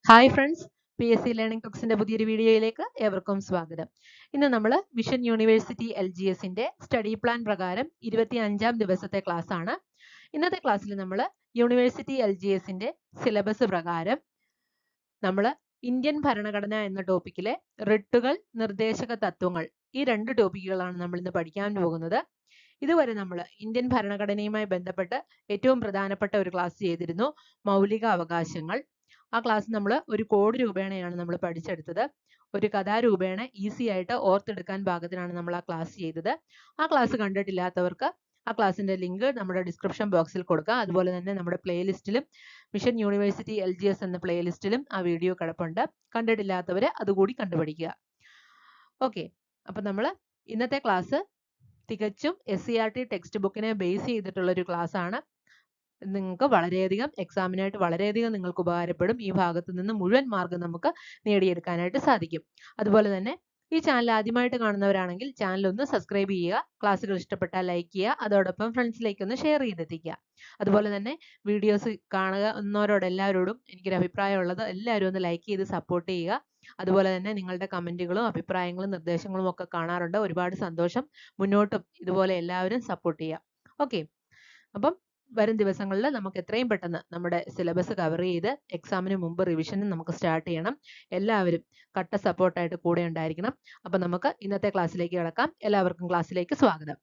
hi friends P S C learning ടോക്സിന്റെ പുതിയൊരു വീഡിയോയിലേക്ക് ഏവർക്കും സ്വാഗതം ഇന്ന് നമ്മൾ വിഷൻ യൂണിവേഴ്സിറ്റി എൽ ജി എസിന്റെ സ്റ്റഡി പ്ലാൻ പ്രകാരം ഇരുപത്തി അഞ്ചാം ദിവസത്തെ ക്ലാസ് ആണ് ഇന്നത്തെ ക്ലാസ്സിൽ നമ്മൾ യൂണിവേഴ്സിറ്റി എൽ ജി എസിന്റെ സിലബസ് പ്രകാരം നമ്മൾ ഇന്ത്യൻ ഭരണഘടന എന്ന ടോപ്പിക്കിലെ റിട്ടുകൾ നിർദ്ദേശക തത്വങ്ങൾ ഈ രണ്ട് ടോപ്പിക്കുകളാണ് നമ്മൾ ഇന്ന് പഠിക്കാൻ പോകുന്നത് ഇതുവരെ നമ്മൾ ഇന്ത്യൻ ഭരണഘടനയുമായി ബന്ധപ്പെട്ട് ഏറ്റവും പ്രധാനപ്പെട്ട ഒരു ക്ലാസ് ചെയ്തിരുന്നു മൗലിക അവകാശങ്ങൾ ആ ക്ലാസ് നമ്മൾ ഒരു കോഡ് രൂപേണയാണ് നമ്മൾ പഠിച്ചെടുത്തത് ഒരു കഥാരൂപേണ ഈസി ആയിട്ട് ഓർത്തെടുക്കാൻ പാകത്തിനാണ് നമ്മൾ ആ ക്ലാസ് ചെയ്തത് ആ ക്ലാസ് കണ്ടിട്ടില്ലാത്തവർക്ക് ആ ക്ലാസ്സിന്റെ ലിങ്ക് നമ്മുടെ ഡിസ്ക്രിപ്ഷൻ ബോക്സിൽ കൊടുക്കാം അതുപോലെ തന്നെ നമ്മുടെ പ്ലേലിസ്റ്റിലും mission university L G S എന്ന പ്ലേലിസ്റ്റിലും ആ വീഡിയോ കിടപ്പുണ്ട് കണ്ടിട്ടില്ലാത്തവർ അതുകൂടി കണ്ടുപിടിക്കുക ഓക്കെ അപ്പം നമ്മൾ ഇന്നത്തെ ക്ലാസ് തികച്ചും S C R T text ബുക്കിനെ ബേസ് ചെയ്തിട്ടുള്ള ഒരു ക്ലാസ് ആണ് നിങ്ങൾക്ക് വളരെയധികം എക്സാമിനായിട്ട് വളരെയധികം നിങ്ങൾക്ക് ഉപകാരപ്പെടും ഈ ഭാഗത്ത് നിന്ന് മുഴുവൻ മാർഗം നമുക്ക് നേടിയെടുക്കാനായിട്ട് സാധിക്കും അതുപോലെ തന്നെ ഈ ചാനൽ ആദ്യമായിട്ട് കാണുന്നവരാണെങ്കിൽ ചാനൽ ഒന്ന് സബ്സ്ക്രൈബ് ചെയ്യുക ക്ലാസ്സുകൾ ഇഷ്ടപ്പെട്ടാൽ ലൈക്ക് ചെയ്യുക അതോടൊപ്പം ഫ്രണ്ട്സിലേക്ക് ഒന്ന് ഷെയർ ചെയ്തെത്തിക്കുക അതുപോലെ തന്നെ വീഡിയോസ് കാണുക എന്നവരോട് എല്ലാവരോടും എനിക്കൊരു അഭിപ്രായമുള്ളത് എല്ലാവരും ഒന്ന് ലൈക്ക് ചെയ്ത് സപ്പോർട്ട് ചെയ്യുക അതുപോലെ തന്നെ നിങ്ങളുടെ കമൻറ്റുകളും അഭിപ്രായങ്ങളും നിർദ്ദേശങ്ങളും ഒക്കെ കാണാറുണ്ട് ഒരുപാട് സന്തോഷം മുന്നോട്ടും ഇതുപോലെ എല്ലാവരും സപ്പോർട്ട് ചെയ്യുക ഓക്കെ അപ്പം വരും ദിവസങ്ങളിൽ നമുക്ക് എത്രയും പെട്ടെന്ന് നമ്മുടെ സിലബസ് കവർ ചെയ്ത് എക്സാമിന് മുമ്പ് റിവിഷനും നമുക്ക് സ്റ്റാർട്ട് ചെയ്യണം എല്ലാവരും കട്ട സപ്പോർട്ടായിട്ട് കൂടെ ഉണ്ടായിരിക്കണം അപ്പം നമുക്ക് ഇന്നത്തെ ക്ലാസ്സിലേക്ക് കിടക്കാം എല്ലാവർക്കും ക്ലാസ്സിലേക്ക് സ്വാഗതം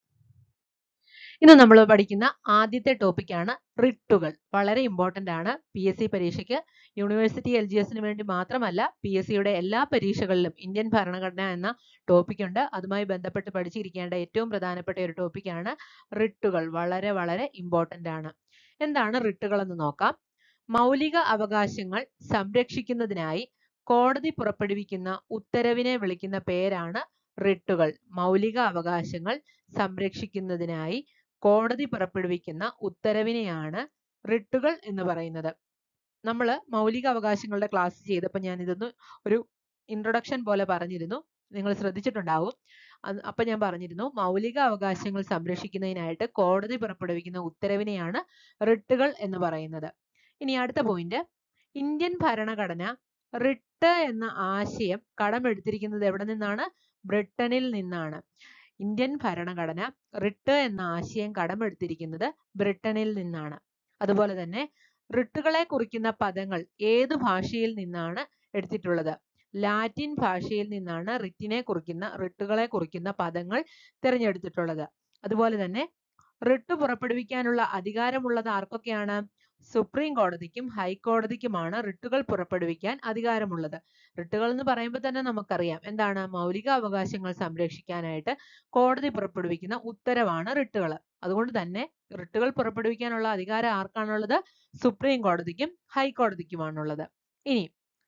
ഇന്ന് നമ്മൾ പഠിക്കുന്ന ആദ്യത്തെ ടോപ്പിക്കാണ് റിട്ടുകൾ വളരെ ഇമ്പോർട്ടൻ്റ് ആണ് പി എസ് സി പരീക്ഷയ്ക്ക് യൂണിവേഴ്സിറ്റി എൽ ജി എസിന് വേണ്ടി മാത്രമല്ല പി എസ് സിയുടെ എല്ലാ പരീക്ഷകളിലും ഇന്ത്യൻ ഭരണഘടന എന്ന ടോപ്പിക് ഉണ്ട് അതുമായി ബന്ധപ്പെട്ട് പഠിച്ചിരിക്കേണ്ട ഏറ്റവും പ്രധാനപ്പെട്ട ഒരു ടോപ്പിക്കാണ് റിട്ടുകൾ വളരെ വളരെ ഇമ്പോർട്ടൻ്റ് ആണ് എന്താണ് റിട്ടുകൾ എന്ന് നോക്കാം മൗലിക അവകാശങ്ങൾ സംരക്ഷിക്കുന്നതിനായി കോടതി പുറപ്പെടുവിക്കുന്ന ഉത്തരവിനെ വിളിക്കുന്ന പേരാണ് റിട്ടുകൾ മൗലിക അവകാശങ്ങൾ സംരക്ഷിക്കുന്നതിനായി കോടതി പുറപ്പെടുവിക്കുന്ന ഉത്തരവിനെയാണ് റിട്ടുകൾ എന്ന് പറയുന്നത് നമ്മൾ മൗലിക അവകാശങ്ങളുടെ ക്ലാസ് ചെയ്തപ്പോൾ ഞാൻ ഇതൊന്ന് ഒരു ഇൻട്രൊഡക്ഷൻ പോലെ പറഞ്ഞിരുന്നു നിങ്ങൾ ശ്രദ്ധിച്ചിട്ടുണ്ടാവും അപ്പൊ ഞാൻ പറഞ്ഞിരുന്നു മൗലിക അവകാശങ്ങൾ സംരക്ഷിക്കുന്നതിനായിട്ട് കോടതി പുറപ്പെടുവിക്കുന്ന ഉത്തരവിനെയാണ് റിട്ടുകൾ എന്ന് പറയുന്നത് ഇനി അടുത്ത പോയിന്റ് ഇന്ത്യൻ ഭരണഘടന റിട്ട് എന്ന ആശയം കടമെടുത്തിരിക്കുന്നത് എവിടെ നിന്നാണ് ബ്രിട്ടനിൽ നിന്നാണ് ഇന്ത്യൻ ഭരണഘടന റിട്ട് എന്ന ആശയം കടമെടുത്തിരിക്കുന്നത് ബ്രിട്ടനിൽ നിന്നാണ് അതുപോലെ തന്നെ റിട്ടുകളെ കുറിക്കുന്ന പദങ്ങൾ ഏത് ഭാഷയിൽ നിന്നാണ് എടുത്തിട്ടുള്ളത് ലാറ്റിൻ ഭാഷയിൽ നിന്നാണ് റിറ്റിനെ കുറിക്കുന്ന റിട്ടുകളെ കുറിക്കുന്ന പദങ്ങൾ തിരഞ്ഞെടുത്തിട്ടുള്ളത് അതുപോലെ തന്നെ റിട്ട് പുറപ്പെടുവിക്കാനുള്ള അധികാരമുള്ളത് ആർക്കൊക്കെയാണ് സുപ്രീം കോടതിക്കും ഹൈക്കോടതിക്കുമാണ് റിട്ടുകൾ പുറപ്പെടുവിക്കാൻ അധികാരമുള്ളത് റിട്ടുകൾ എന്ന് പറയുമ്പോൾ തന്നെ നമുക്കറിയാം എന്താണ് മൗലിക അവകാശങ്ങൾ സംരക്ഷിക്കാനായിട്ട് കോടതി പുറപ്പെടുവിക്കുന്ന ഉത്തരവാണ് റിട്ടുകൾ അതുകൊണ്ട് തന്നെ റിട്ടുകൾ പുറപ്പെടുവിക്കാനുള്ള അധികാരം ആർക്കാണുള്ളത് സുപ്രീം കോടതിക്കും ഹൈക്കോടതിക്കുമാണുള്ളത് ഇനി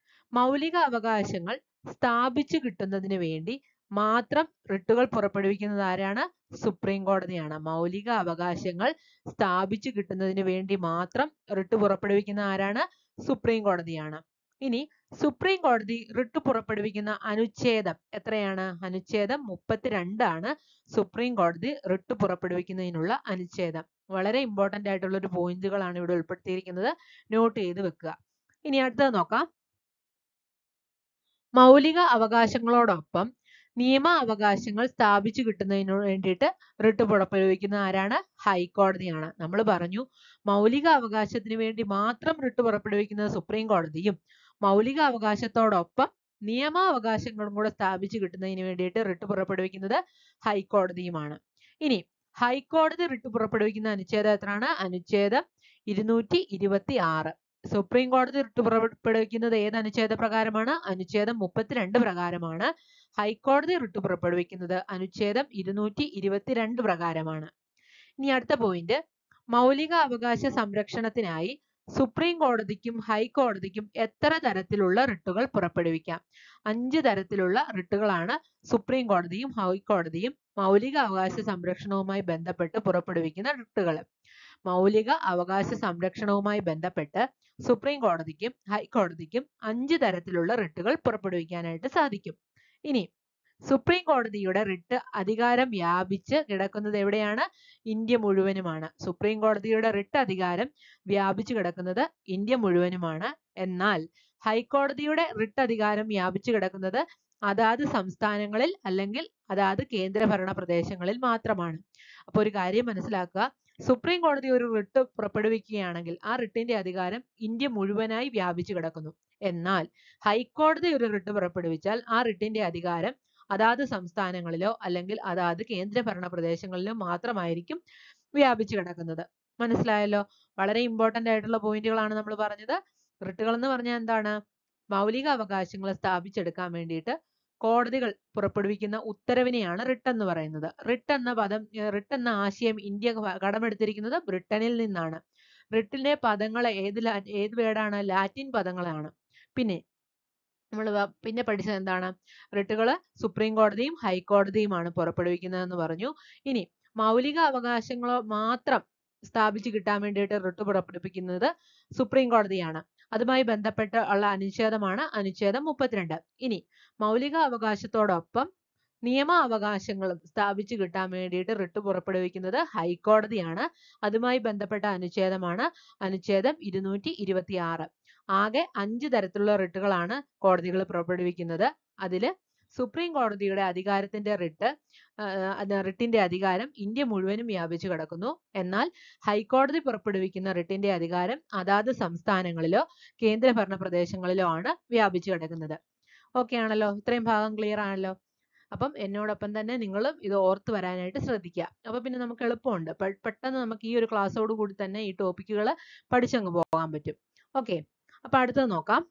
മൗലിക അവകാശങ്ങൾ സ്ഥാപിച്ചു കിട്ടുന്നതിന് വേണ്ടി മാത്രം റിട്ടുകൾ പുറപ്പെടുവിക്കുന്നത് ആരാണ് സുപ്രീം കോടതിയാണ് മൗലിക അവകാശങ്ങൾ സ്ഥാപിച്ചു കിട്ടുന്നതിന് വേണ്ടി മാത്രം റിട്ട് പുറപ്പെടുവിക്കുന്ന ആരാണ് സുപ്രീം കോടതിയാണ് ഇനി സുപ്രീം കോടതി റിട്ട് പുറപ്പെടുവിക്കുന്ന അനുച്ഛേദം എത്രയാണ് അനുച്ഛേദം മുപ്പത്തിരണ്ടാണ് സുപ്രീം കോടതി റിട്ട് പുറപ്പെടുവിക്കുന്നതിനുള്ള അനുച്ഛേദം വളരെ ഇമ്പോർട്ടന്റ് ആയിട്ടുള്ള ഒരു പോയിന്റുകളാണ് ഇവിടെ ഉൾപ്പെടുത്തിയിരിക്കുന്നത് നോട്ട് ചെയ്ത് വെക്കുക ഇനി അടുത്തത് നോക്കാം മൗലിക അവകാശങ്ങളോടൊപ്പം നിയമ അവകാശങ്ങൾ സ്ഥാപിച്ചു കിട്ടുന്നതിന് വേണ്ടിയിട്ട് റിട്ട് പുറപ്പെടുവിക്കുന്ന ആരാണ് ഹൈക്കോടതിയാണ് നമ്മൾ പറഞ്ഞു മൗലിക അവകാശത്തിന് വേണ്ടി മാത്രം റിട്ട് പുറപ്പെടുവിക്കുന്നത് സുപ്രീം കോടതിയും മൗലിക അവകാശത്തോടൊപ്പം നിയമാവകാശങ്ങളും കൂടെ സ്ഥാപിച്ചു കിട്ടുന്നതിന് വേണ്ടിയിട്ട് റിട്ട് പുറപ്പെടുവിക്കുന്നത് ഹൈക്കോടതിയുമാണ് ഇനി ഹൈക്കോടതി റിട്ട് പുറപ്പെടുവിക്കുന്ന അനുച്ഛേദം എത്രയാണ് അനുച്ഛേദം ഇരുന്നൂറ്റി ഇരുപത്തി ആറ് സുപ്രീം കോടതി റിട്ട് പുറപ്പെടുവിക്കുന്നത് ഏത് അനുച്ഛേദ പ്രകാരമാണ് അനുച്ഛേദം മുപ്പത്തിരണ്ട് പ്രകാരമാണ് ഹൈക്കോടതി റിട്ട് പുറപ്പെടുവിക്കുന്നത് അനുച്ഛേദം ഇരുന്നൂറ്റി ഇരുപത്തിരണ്ട് പ്രകാരമാണ് ഇനി അടുത്ത പോയിന്റ് മൗലിക അവകാശ സംരക്ഷണത്തിനായി സുപ്രീം കോടതിക്കും ഹൈക്കോടതിക്കും എത്ര തരത്തിലുള്ള റിട്ടുകൾ പുറപ്പെടുവിക്കാം അഞ്ച് തരത്തിലുള്ള റിട്ടുകളാണ് സുപ്രീം കോടതിയും ഹൈക്കോടതിയും മൗലിക അവകാശ സംരക്ഷണവുമായി ബന്ധപ്പെട്ട് പുറപ്പെടുവിക്കുന്ന റിട്ടുകൾ മൗലിക അവകാശ സംരക്ഷണവുമായി ബന്ധപ്പെട്ട് സുപ്രീം കോടതിക്കും ഹൈക്കോടതിക്കും അഞ്ച് തരത്തിലുള്ള റിട്ടുകൾ പുറപ്പെടുവിക്കാനായിട്ട് സാധിക്കും ഇനി സുപ്രീം കോടതിയുടെ റിട്ട് അധികാരം വ്യാപിച്ച് കിടക്കുന്നത് എവിടെയാണ് ഇന്ത്യ മുഴുവനുമാണ് സുപ്രീം കോടതിയുടെ റിട്ട് അധികാരം വ്യാപിച്ചു കിടക്കുന്നത് ഇന്ത്യ മുഴുവനുമാണ് എന്നാൽ ഹൈക്കോടതിയുടെ റിട്ട് അധികാരം വ്യാപിച്ചു കിടക്കുന്നത് അതാത് സംസ്ഥാനങ്ങളിൽ അല്ലെങ്കിൽ അതാത് കേന്ദ്രഭരണ പ്രദേശങ്ങളിൽ മാത്രമാണ് അപ്പോൾ ഒരു കാര്യം മനസ്സിലാക്കുക സുപ്രീം കോടതി ഒരു റിട്ട് പുറപ്പെടുവിക്കുകയാണെങ്കിൽ ആ റിട്ടിന്റെ അധികാരം ഇന്ത്യ മുഴുവനായി വ്യാപിച്ചു കിടക്കുന്നു എന്നാൽ ഹൈക്കോടതി ഒരു റിട്ട് പുറപ്പെടുവിച്ചാൽ ആ റിട്ടിന്റെ അധികാരം അതാത് സംസ്ഥാനങ്ങളിലോ അല്ലെങ്കിൽ അതാത് കേന്ദ്രഭരണ പ്രദേശങ്ങളിലോ മാത്രമായിരിക്കും വ്യാപിച്ചു കിടക്കുന്നത് മനസ്സിലായല്ലോ വളരെ ഇമ്പോർട്ടന്റ് ആയിട്ടുള്ള പോയിന്റുകളാണ് നമ്മൾ പറഞ്ഞത് റിട്ടുകൾ എന്ന് പറഞ്ഞാൽ എന്താണ് മൗലിക അവകാശങ്ങൾ സ്ഥാപിച്ചെടുക്കാൻ വേണ്ടിയിട്ട് കോടതികൾ പുറപ്പെടുവിക്കുന്ന ഉത്തരവിനെയാണ് റിട്ട് എന്ന് പറയുന്നത് റിട്ട് എന്ന പദം റിട്ട് എന്ന ആശയം ഇന്ത്യ ക- കടമെടുത്തിരിക്കുന്നത് ബ്രിട്ടനിൽ നിന്നാണ് റിട്ടിലെ പദങ്ങൾ ഏത് ലാ- ഏത് വേർഡാണ് ലാറ്റിൻ പദങ്ങളാണ് പിന്നെ നമ്മൾ പിന്നെ പഠിച്ചത് എന്താണ് റിട്ടുകൾ സുപ്രീം കോടതിയും ഹൈക്കോടതിയുമാണ് പുറപ്പെടുവിക്കുന്നതെന്ന് പറഞ്ഞു ഇനി മൗലിക അവകാശങ്ങളോ മാത്രം സ്ഥാപിച്ചു കിട്ടാൻ വേണ്ടിയിട്ട് റിട്ട് പുറപ്പെടുവിക്കുന്നത് സുപ്രീം കോടതിയാണ് അതുമായി ബന്ധപ്പെട്ട് ഉള്ള അനുച്ഛേദമാണ് അനുച്ഛേദം മുപ്പത്തിരണ്ട് ഇനി മൗലിക അവകാശത്തോടൊപ്പം നിയമ അവകാശങ്ങളും സ്ഥാപിച്ചു കിട്ടാൻ വേണ്ടിയിട്ട് റിട്ട് പുറപ്പെടുവിക്കുന്നത് ഹൈക്കോടതിയാണ് അതുമായി ബന്ധപ്പെട്ട അനുച്ഛേദമാണ് അനുച്ഛേദം ഇരുന്നൂറ്റി ഇരുപത്തി ആറ് ആകെ അഞ്ച് തരത്തിലുള്ള റിട്ടുകളാണ് കോടതികൾ പുറപ്പെടുവിക്കുന്നത് അതിൽ സുപ്രീം കോടതിയുടെ അധികാരത്തിന്റെ റിട്ട് റിട്ടിന്റെ അധികാരം ഇന്ത്യ മുഴുവനും വ്യാപിച്ചു കിടക്കുന്നു എന്നാൽ ഹൈക്കോടതി പുറപ്പെടുവിക്കുന്ന റിട്ടിന്റെ അധികാരം അതാത് സംസ്ഥാനങ്ങളിലോ കേന്ദ്രഭരണ പ്രദേശങ്ങളിലോ ആണ് വ്യാപിച്ചു കിടക്കുന്നത് ഓക്കെ ആണല്ലോ ഇത്രയും ഭാഗം ക്ലിയർ ആണല്ലോ അപ്പം എന്നോടൊപ്പം തന്നെ നിങ്ങളും ഇത് ഓർത്ത് വരാനായിട്ട് ശ്രദ്ധിക്കുക അപ്പൊ പിന്നെ നമുക്ക് എളുപ്പമുണ്ട് പെ- പെട്ടെന്ന് നമുക്ക് ഈ ഒരു ക്ലാസ്സോട് കൂടി തന്നെ ഈ ടോപ്പിക്കുകൾ പഠിച്ചങ്ങ് പോകാൻ പറ്റും ഓക്കെ അപ്പൊ അടുത്തത് നോക്കാം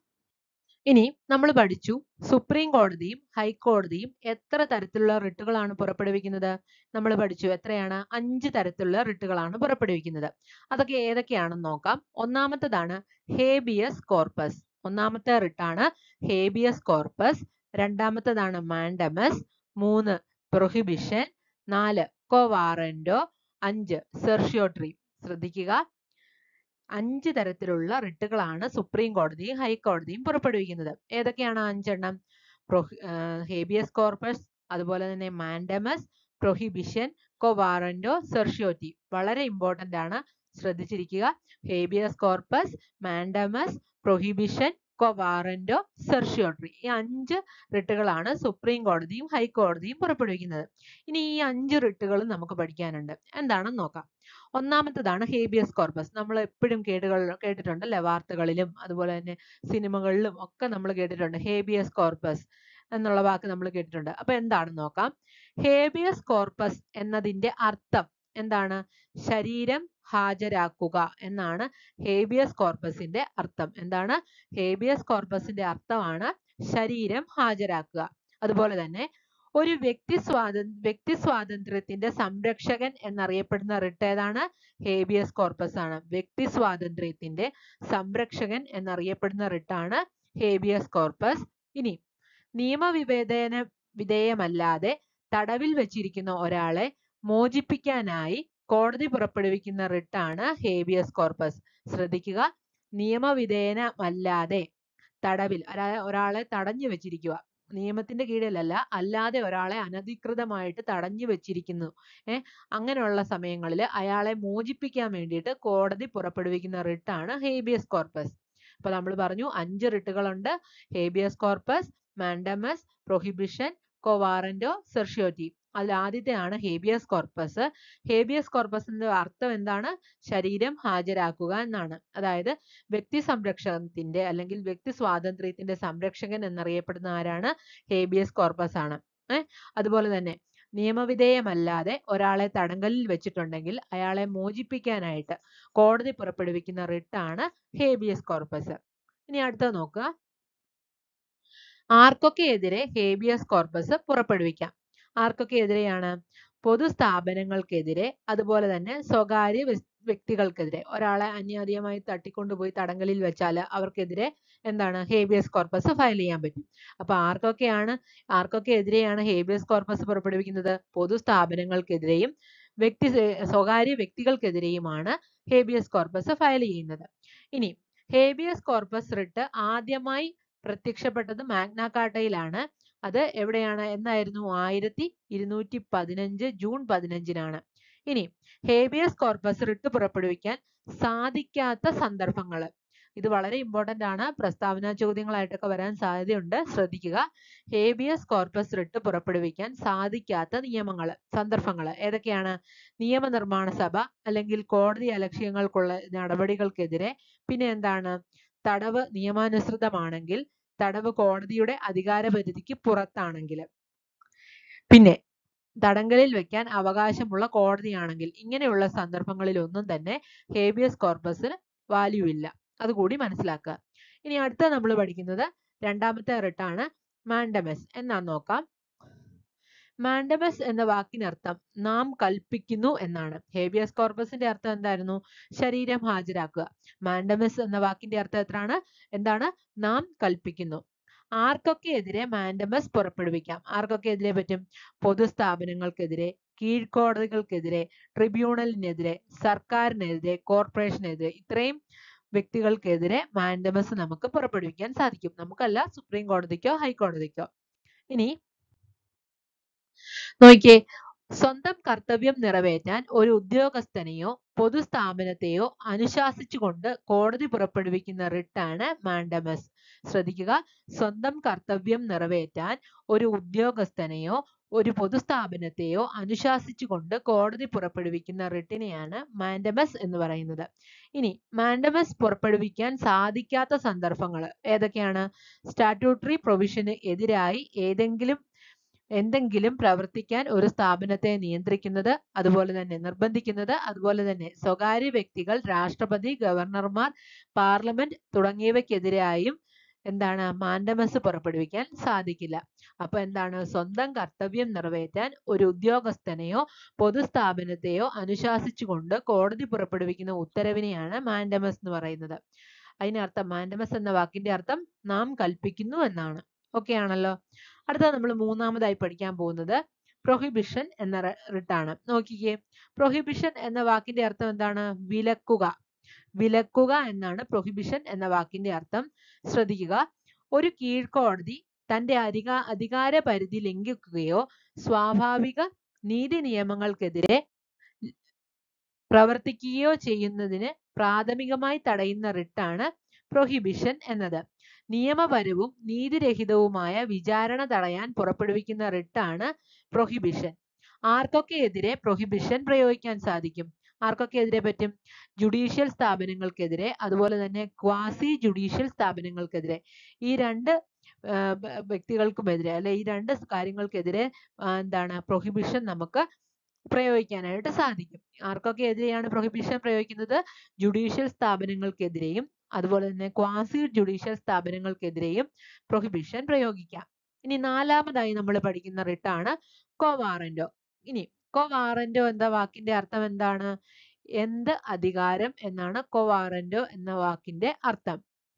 ഇനി നമ്മൾ പഠിച്ചു സുപ്രീം കോടതിയും ഹൈക്കോടതിയും എത്ര തരത്തിലുള്ള റിട്ടുകളാണ് പുറപ്പെടുവിക്കുന്നത് നമ്മൾ പഠിച്ചു എത്രയാണ് അഞ്ച് തരത്തിലുള്ള റിട്ടുകളാണ് പുറപ്പെടുവിക്കുന്നത് അതൊക്കെ ഏതൊക്കെയാണെന്ന് നോക്കാം ഒന്നാമത്തേതാണ് ഹേബിയസ് കോർപ്പസ് ഒന്നാമത്തെ റിട്ടാണ് ഹേബിയസ് കോർപ്പസ് രണ്ടാമത്തേതാണ് മാൻഡമസ് മൂന്ന് പ്രൊഹിബിഷൻ നാല് കോവാറന്റോ അഞ്ച് സെർഷ്യോട്രി ശ്രദ്ധിക്കുക അഞ്ച് തരത്തിലുള്ള റിട്ടുകളാണ് സുപ്രീം കോടതിയും ഹൈക്കോടതിയും പുറപ്പെടുവിക്കുന്നത് ഏതൊക്കെയാണ് ആ അഞ്ചെണ്ണം പ്രൊഹി ഹേബിയസ് കോർപ്പസ് അതുപോലെ തന്നെ മാൻഡമസ് പ്രൊഹിബിഷൻ കൊവാറന്റോ സെർഷ്യോറ്റി വളരെ ഇമ്പോർട്ടന്റ് ആണ് ശ്രദ്ധിച്ചിരിക്കുക habeas corpus mandamus prohibition quo warranto certiorari ഈ അഞ്ച് റിട്ടുകളാണ് സുപ്രീം കോടതിയും ഹൈക്കോടതിയും പുറപ്പെടുവിക്കുന്നത് ഇനി ഈ അഞ്ച് റിട്ടുകളും നമുക്ക് പഠിക്കാനുണ്ട് എന്താണെന്ന് നോക്കാം ഒന്നാമത്തേതാണ് ഹേബിയസ് കോർപ്പസ് നമ്മൾ എപ്പോഴും കേട്ടുകൾ കേട്ടിട്ടുണ്ടല്ലേ വാർത്തകളിലും അതുപോലെ തന്നെ സിനിമകളിലും ഒക്കെ നമ്മൾ കേട്ടിട്ടുണ്ട് ഹേബിയസ് കോർപ്പസ് എന്നുള്ള വാക്ക് നമ്മൾ കേട്ടിട്ടുണ്ട് അപ്പൊ എന്താണെന്ന് നോക്കാം ഹേബിയസ് കോർപ്പസ് എന്നതിന്റെ അർത്ഥം എന്താണ് ശരീരം ഹാജരാക്കുക എന്നാണ് ഹേബിയസ് കോർപ്പസിന്റെ അർത്ഥം എന്താണ് ഹേബിയസ് കോർപ്പസിന്റെ അർത്ഥമാണ് ശരീരം ഹാജരാക്കുക അതുപോലെ തന്നെ ഒരു വ്യക്തി സ്വാത വ്യക്തി സ്വാതന്ത്ര്യത്തിന്റെ സംരക്ഷകൻ എന്നറിയപ്പെടുന്ന റിട്ട് ഏതാണ് ഹേബിയസ് കോർപ്പസ് ആണ് വ്യക്തി സ്വാതന്ത്ര്യത്തിന്റെ സംരക്ഷകൻ എന്നറിയപ്പെടുന്ന റിട്ടാണ് ഹേബിയസ് കോർപ്പസ് ഇനി നിയമവിവേചന വിധേയമല്ലാതെ തടവിൽ വെച്ചിരിക്കുന്ന ഒരാളെ മോചിപ്പിക്കാനായി കോടതി പുറപ്പെടുവിക്കുന്ന റിട്ടാണ് ഹേബിയസ് കോർപ്പസ് ശ്രദ്ധിക്കുക നിയമവിധേയമല്ലാതെ തടവിൽ ഒരാ- ഒരാളെ തടഞ്ഞു വെച്ചിരിക്കുക നിയമത്തിന്റെ കീഴിലല്ല അല്ലാതെ ഒരാളെ അനധികൃതമായിട്ട് തടഞ്ഞു വെച്ചിരിക്കുന്നു ഏ അങ്ങനെയുള്ള സമയങ്ങളിൽ അയാളെ മോചിപ്പിക്കാൻ വേണ്ടിയിട്ട് കോടതി പുറപ്പെടുവിക്കുന്ന റിട്ടാണ് ഹേബിയസ് കോർപ്പസ് അപ്പൊ നമ്മൾ പറഞ്ഞു അഞ്ച് റിട്ടുകളുണ്ട് habeas corpus mandamus prohibition quo warranto certiorari അതിൽ ആദ്യത്തെയാണ് ഹേബിയസ് കോർപ്പസ് ഹേബിയസ് കോർപ്പസിന്റെ അർത്ഥം എന്താണ് ശരീരം ഹാജരാക്കുക എന്നാണ് അതായത് വ്യക്തി സംരക്ഷണത്തിന്റെ അല്ലെങ്കിൽ വ്യക്തി സ്വാതന്ത്ര്യത്തിന്റെ സംരക്ഷകൻ എന്നറിയപ്പെടുന്ന ആരാണ് ഹേബിയസ് കോർപ്പസ് ആണ് ഏഹ് അതുപോലെ തന്നെ നിയമവിധേയമല്ലാതെ ഒരാളെ തടങ്കലിൽ വെച്ചിട്ടുണ്ടെങ്കിൽ അയാളെ മോചിപ്പിക്കാനായിട്ട് കോടതി പുറപ്പെടുവിക്കുന്ന റിട്ടാണ് ഹേബിയസ് കോർപ്പസ് ഇനി അടുത്തത് നോക്കുക ആർക്കൊക്കെ എതിരെ ഹേബിയസ് കോർപ്പസ് പുറപ്പെടുവിക്കാം ആർക്കൊക്കെ എതിരെയാണ് പൊതുസ്ഥാപനങ്ങൾക്കെതിരെ അതുപോലെ തന്നെ സ്വകാര്യ വ്യസ്- വ്യക്തികൾക്കെതിരെ ഒരാളെ അന്യാധീനമായി തട്ടിക്കൊണ്ടുപോയി തടങ്കലിൽ വെച്ചാൽ അവർക്കെതിരെ എന്താണ് ഹേബിയസ് കോർപ്പസ് ഫയൽ ചെയ്യാൻ പറ്റും അപ്പൊ ആർക്കൊക്കെയാണ് ആർക്കൊക്കെ എതിരെയാണ് ഹേബിയസ് കോർപ്പസ് പുറപ്പെടുവിക്കുന്നത് പൊതുസ്ഥാപനങ്ങൾക്കെതിരെയും വ്യക്തി സ്വകാര്യ വ്യക്തികൾക്കെതിരെയുമാണ് ഹേബിയസ് കോർപ്പസ് ഫയൽ ചെയ്യുന്നത് ഇനി ഹേബിയസ് കോർപ്പസ് റിട്ട് ആദ്യമായി പ്രത്യക്ഷപ്പെട്ടത് മാഗ്ന കാർട്ടയിലാണ് അത് എവിടെയാണ് എന്നായിരുന്നു ആയിരത്തി ഇരുന്നൂറ്റി പതിനഞ്ച് ജൂൺ പതിനഞ്ചിനാണ് ഇനി ഹേബിയസ് കോർപ്പസ് റിട്ട് പുറപ്പെടുവിക്കാൻ സാധിക്കാത്ത സന്ദർഭങ്ങൾ ഇത് വളരെ ഇമ്പോർട്ടന്റ് ആണ് പ്രസ്താവന ചോദ്യങ്ങളായിട്ടൊക്കെ വരാൻ സാധ്യതയുണ്ട് ശ്രദ്ധിക്കുക ഹേബിയസ് കോർപ്പസ് റിട്ട് പുറപ്പെടുവിക്കാൻ സാധിക്കാത്ത നിയമങ്ങൾ സന്ദർഭങ്ങൾ ഏതൊക്കെയാണ് നിയമനിർമ്മാണ സഭ അല്ലെങ്കിൽ കോടതി അലക്ഷ്യങ്ങൾക്കുള്ള നടപടികൾക്കെതിരെ പിന്നെ എന്താണ് തടവ് നിയമാനുസൃതമാണെങ്കിൽ തടവ് കോടതിയുടെ അധികാര പരിധിക്ക് പുറത്താണെങ്കിൽ പിന്നെ തടങ്കലിൽ വെക്കാൻ അവകാശമുള്ള കോടതിയാണെങ്കിൽ ഇങ്ങനെയുള്ള സന്ദർഭങ്ങളിൽ ഒന്നും തന്നെ ഹേബിയസ് കോർപ്പസിന് വാല്യൂ ഇല്ല അതുകൂടി മനസ്സിലാക്കുക ഇനി അടുത്ത നമ്മൾ പഠിക്കുന്നത് രണ്ടാമത്തെ റിട്ടാണ് മാൻഡമസ് എന്നാ നോക്കാം മാൻഡമസ് എന്ന വാക്കിനർത്ഥം നാം കൽപ്പിക്കുന്നു എന്നാണ് ഹേബിയസ് കോർപ്പസിന്റെ അർത്ഥം എന്തായിരുന്നു ശരീരം ഹാജരാക്കുക മാൻഡമസ് എന്ന വാക്കിന്റെ അർത്ഥം എത്രയാണ് എന്താണ് നാം കൽപ്പിക്കുന്നു ആർക്കൊക്കെ എതിരെ മാൻഡമസ് പുറപ്പെടുവിക്കാം ആർക്കൊക്കെ എതിരെ പറ്റും പൊതുസ്ഥാപനങ്ങൾക്കെതിരെ കീഴ്ക്കോടതികൾക്കെതിരെ ട്രിബ്യൂണലിനെതിരെ സർക്കാരിനെതിരെ കോർപ്പറേഷനെതിരെ ഇത്രയും വ്യക്തികൾക്കെതിരെ മാൻഡമസ് നമുക്ക് പുറപ്പെടുവിക്കാൻ സാധിക്കും നമുക്കല്ല സുപ്രീം കോടതിക്കോ ഹൈക്കോടതിക്കോ ഇനി നോക്കിയേ സ്വന്തം കർത്തവ്യം നിറവേറ്റാൻ ഒരു ഉദ്യോഗസ്ഥനെയോ പൊതുസ്ഥാപനത്തെയോ അനുശാസിച്ചുകൊണ്ട് കോടതി പുറപ്പെടുവിക്കുന്ന റിട്ടാണ് മാൻഡമസ് ശ്രദ്ധിക്കുക സ്വന്തം കർത്തവ്യം നിറവേറ്റാൻ ഒരു ഉദ്യോഗസ്ഥനെയോ ഒരു പൊതുസ്ഥാപനത്തെയോ അനുശാസിച്ചുകൊണ്ട് കോടതി പുറപ്പെടുവിക്കുന്ന റിട്ടിനെയാണ് മാൻഡമസ് എന്ന് പറയുന്നത് ഇനി മാൻഡമസ് പുറപ്പെടുവിക്കാൻ സാധിക്കാത്ത സന്ദർഭങ്ങൾ ഏതൊക്കെയാണ് സ്റ്റാറ്റ്യൂട്ടറി പ്രൊവിഷന് എതിരായി ഏതെങ്കിലും എന്തെങ്കിലും പ്രവർത്തിക്കാൻ ഒരു സ്ഥാപനത്തെ നിയന്ത്രിക്കുന്നത് അതുപോലെ തന്നെ നിർബന്ധിക്കുന്നത് അതുപോലെ തന്നെ സ്വകാര്യ വ്യക്തികൾ രാഷ്ട്രപതി ഗവർണർമാർ പാർലമെന്റ് തുടങ്ങിയവയ്ക്കെതിരായും എന്താണ് മാൻഡമസ് പുറപ്പെടുവിക്കാൻ സാധിക്കില്ല അപ്പൊ എന്താണ് സ്വന്തം കർത്തവ്യം നിറവേറ്റാൻ ഒരു ഉദ്യോഗസ്ഥനെയോ പൊതുസ്ഥാപനത്തെയോ അനുശാസിച്ചുകൊണ്ട് കോടതി പുറപ്പെടുവിക്കുന്ന ഉത്തരവിനെയാണ് മാൻഡമസ് എന്ന് പറയുന്നത് അതിനർത്ഥം മാൻഡമസ് എന്ന വാക്കിന്റെ അർത്ഥം നാം കൽപ്പിക്കുന്നു എന്നാണ് ഓക്കെ ആണല്ലോ അടുത്ത നമ്മൾ മൂന്നാമതായി പഠിക്കാൻ പോകുന്നത് പ്രൊഹിബിഷൻ എന്ന റിട്ടാണ് നോക്കിക്കേ പ്രൊഹിബിഷൻ എന്ന വാക്കിന്റെ അർത്ഥം എന്താണ് വിലക്കുക വിലക്കുക എന്നാണ് പ്രൊഹിബിഷൻ എന്ന വാക്കിന്റെ അർത്ഥം ശ്രദ്ധിക്കുക ഒരു കീഴ്ക്കോടതി തന്റെ അധികാ അധികാര പരിധി ലംഘിക്കുകയോ സ്വാഭാവിക നീതി നിയമങ്ങൾക്കെതിരെ പ്രവർത്തിക്കുകയോ ചെയ്യുന്നതിന് പ്രാഥമികമായി തടയുന്ന റിട്ടാണ് പ്രൊഹിബിഷൻ എന്നത് നിയമപരവും നീതിരഹിതവുമായ വിചാരണ തടയാൻ പുറപ്പെടുവിക്കുന്ന റിട്ടാണ് പ്രൊഹിബിഷൻ ആർക്കൊക്കെ എതിരെ പ്രൊഹിബിഷൻ പ്രയോഗിക്കാൻ സാധിക്കും ആർക്കൊക്കെ എതിരെ പറ്റും ജുഡീഷ്യൽ സ്ഥാപനങ്ങൾക്കെതിരെ അതുപോലെ തന്നെ ക്വാസി ജുഡീഷ്യൽ സ്ഥാപനങ്ങൾക്കെതിരെ ഈ രണ്ട് വ്യക്തികൾക്കുമെതിരെ അല്ലെ ഈ രണ്ട് കാര്യങ്ങൾക്കെതിരെ എന്താണ് പ്രൊഹിബിഷൻ നമുക്ക് പ്രയോഗിക്കാനായിട്ട് സാധിക്കും ആർക്കൊക്കെ എതിരെയാണ് പ്രൊഹിബിഷൻ പ്രയോഗിക്കുന്നത് ജുഡീഷ്യൽ സ്ഥാപനങ്ങൾക്കെതിരെയും അതുപോലെ തന്നെ ക്വാസി ജുഡീഷ്യൽ സ്ഥാപനങ്ങൾക്കെതിരെയും പ്രൊഹിബിഷൻ പ്രയോഗിക്കാം ഇനി നാലാമതായി നമ്മൾ പഠിക്കുന്ന റിട്ടാണ് കോവാറന്റോ ഇനി കോവാറന്റോ എന്ന വാക്കിന്റെ അർത്ഥം എന്താണ് എന്ത് അധികാരം എന്നാണ് കോവാറന്റോ എന്ന വാക്കിന്റെ അർത്ഥം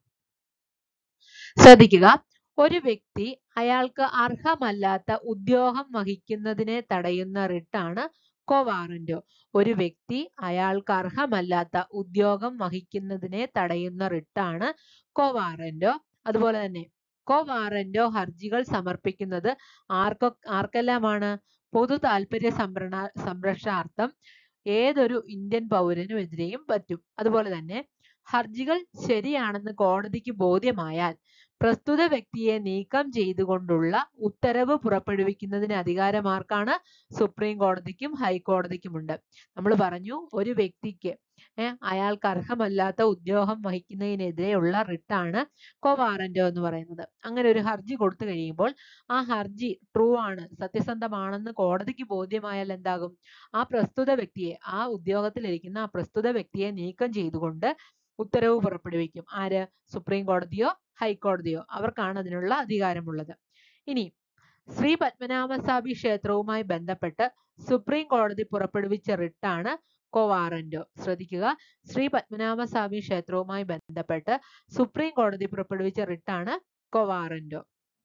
ശ്രദ്ധിക്കുക ഒരു വ്യക്തി അയാൾക്ക് അർഹമല്ലാത്ത ഉദ്യോഗം വഹിക്കുന്നതിനെ തടയുന്ന റിട്ടാണ് കോവാറന്റോ ഒരു വ്യക്തി അയാൾക്ക് അർഹമല്ലാത്ത ഉദ്യോഗം വഹിക്കുന്നതിനെ തടയുന്ന റിട്ടാണ് കോവാറന്റോ അതുപോലെ തന്നെ കോവാറന്റോ ഹർജികൾ സമർപ്പിക്കുന്നത് ആർക്കൊ ആർക്കെല്ലാമാണ് പൊതു താല്പര്യ സംരക്ഷണ സംരക്ഷണാർത്ഥം ഏതൊരു ഇന്ത്യൻ പൗരനും എതിരെയും പറ്റും അതുപോലെ തന്നെ ഹർജികൾ ശരിയാണെന്ന് കോടതിക്ക് ബോധ്യമായാൽ പ്രസ്തുത വ്യക്തിയെ നീക്കം ചെയ്തുകൊണ്ടുള്ള ഉത്തരവ് പുറപ്പെടുവിക്കുന്നതിന് അധികാരം ആർക്കാണ് സുപ്രീം കോടതിക്കും ഹൈക്കോടതിക്കുമുണ്ട് നമ്മൾ പറഞ്ഞു ഒരു വ്യക്തിക്ക് ഏഹ് അയാൾക്ക് അർഹമല്ലാത്ത ഉദ്യോഗം വഹിക്കുന്നതിനെതിരെയുള്ള റിട്ടാണ് കോവാറന്റോ എന്ന് പറയുന്നത് അങ്ങനെ ഒരു ഹർജി കൊടുത്തു കഴിയുമ്പോൾ ആ ഹർജി ട്രൂ ആണ് സത്യസന്ധമാണെന്ന് കോടതിക്ക് ബോധ്യമായാൽ എന്താകും ആ പ്രസ്തുത വ്യക്തിയെ ആ ഉദ്യോഗത്തിലിരിക്കുന്ന ആ പ്രസ്തുത വ്യക്തിയെ നീക്കം ചെയ്തുകൊണ്ട് ഉത്തരവ് പുറപ്പെടുവിക്കും ആര് സുപ്രീം കോടതിയോ ഹൈക്കോടതിയോ അവർക്കാണ് അതിനുള്ള അധികാരമുള്ളത് ഇനി ശ്രീ പത്മനാഭസ്വാമി ക്ഷേത്രവുമായി ബന്ധപ്പെട്ട് സുപ്രീം കോടതി പുറപ്പെടുവിച്ച റിട്ടാണ് കോവാറന്റോ ശ്രദ്ധിക്കുക ശ്രീ പത്മനാഭസ്വാമി ക്ഷേത്രവുമായി ബന്ധപ്പെട്ട് സുപ്രീം കോടതി പുറപ്പെടുവിച്ച റിട്ടാണ് കോവാറന്റോ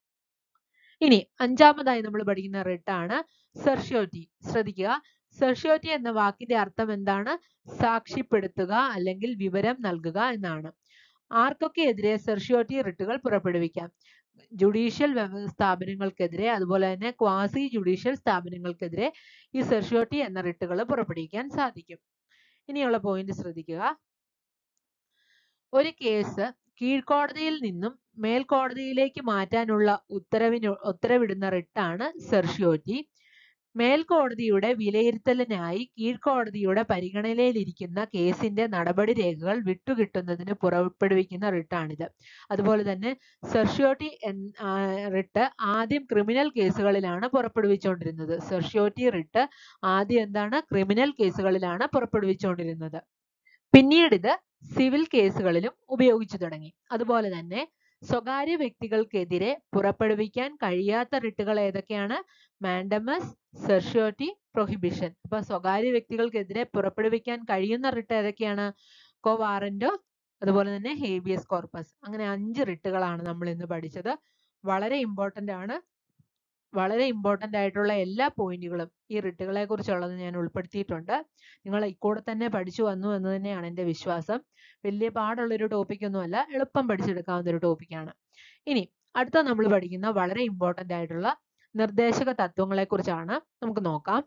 ഇനി അഞ്ചാമതായി നമ്മൾ പഠിക്കുന്ന റിട്ടാണ് സെർഷ്യോറ്റി ശ്രദ്ധിക്കുക സെർഷ്യോറ്റി എന്ന വാക്കിന്റെ അർത്ഥം എന്താണ് സാക്ഷ്യപ്പെടുത്തുക അല്ലെങ്കിൽ വിവരം നൽകുക എന്നാണ് ആർക്കൊക്കെ എതിരെ സെർഷ്യോറ്റി റിട്ടുകൾ പുറപ്പെടുവിക്കാം ജുഡീഷ്യൽ സ്ഥാപനങ്ങൾക്കെതിരെ അതുപോലെ തന്നെ ക്വാസി ജുഡീഷ്യൽ സ്ഥാപനങ്ങൾക്കെതിരെ ഈ സെർഷ്യോറ്റി എന്ന റിട്ടുകൾ പുറപ്പെടുവിക്കാൻ സാധിക്കും ഇനിയുള്ള പോയിന്റ് ശ്രദ്ധിക്കുക ഒരു കേസ് കീഴ്ക്കോടതിയിൽ നിന്നും മേൽക്കോടതിയിലേക്ക് മാറ്റാനുള്ള ഉത്തരവിന് ഉത്തരവിടുന്ന റിട്ടാണ് സെർഷ്യോറ്റി മേൽക്കോടതിയുടെ വിലയിരുത്തലിനായി കീഴ്ക്കോടതിയുടെ പരിഗണനയിലിരിക്കുന്ന കേസിന്റെ നടപടി രേഖകൾ വിട്ടുകിട്ടുന്നതിന് പുറപ്പെടുവിക്കുന്ന റിട്ടാണിത് അതുപോലെ തന്നെ സെർഷ്യോറ്റി റിട്ട് ആദ്യം ക്രിമിനൽ കേസുകളിലാണ് പുറപ്പെടുവിച്ചുകൊണ്ടിരുന്നത് സെർഷ്യോറ്റി റിട്ട് ആദ്യം എന്താണ് ക്രിമിനൽ കേസുകളിലാണ് പുറപ്പെടുവിച്ചുകൊണ്ടിരുന്നത് പിന്നീട് ഇത് സിവിൽ കേസുകളിലും ഉപയോഗിച്ചു തുടങ്ങി അതുപോലെ തന്നെ സ്വകാര്യ വ്യക്തികൾക്കെതിരെ പുറപ്പെടുവിക്കാൻ കഴിയാത്ത റിട്ടുകൾ ഏതൊക്കെയാണ് മാൻഡമസ് സെർഷ്യോറ്റി പ്രൊഹിബിഷൻ അപ്പൊ സ്വകാര്യ വ്യക്തികൾക്കെതിരെ പുറപ്പെടുവിക്കാൻ കഴിയുന്ന റിട്ട് ഏതൊക്കെയാണ് കോ വാറന്റോ അതുപോലെ തന്നെ ഹേബിയസ് കോർപ്പസ് അങ്ങനെ അഞ്ച് റിട്ടുകളാണ് നമ്മൾ ഇന്ന് പഠിച്ചത് വളരെ ഇമ്പോർട്ടന്റ് ആണ് വളരെ ഇമ്പോർട്ടന്റ് ആയിട്ടുള്ള എല്ലാ പോയിന്റുകളും ഈ റിട്ടുകളെ കുറിച്ചുള്ളത് ഞാൻ ഉൾപ്പെടുത്തിയിട്ടുണ്ട് നിങ്ങൾ ഇക്കൂടെ തന്നെ പഠിച്ചു വന്നു എന്ന് തന്നെയാണ് എൻ്റെ വിശ്വാസം വലിയ പാടുള്ളൊരു ടോപ്പിക് ഒന്നുമല്ല എളുപ്പം പഠിച്ചെടുക്കാവുന്ന ഒരു ടോപ്പിക്കാണ് ഇനി അടുത്ത നമ്മൾ പഠിക്കുന്ന വളരെ ഇമ്പോർട്ടന്റ് ആയിട്ടുള്ള നിർദ്ദേശക തത്വങ്ങളെ കുറിച്ചാണ് നമുക്ക് നോക്കാം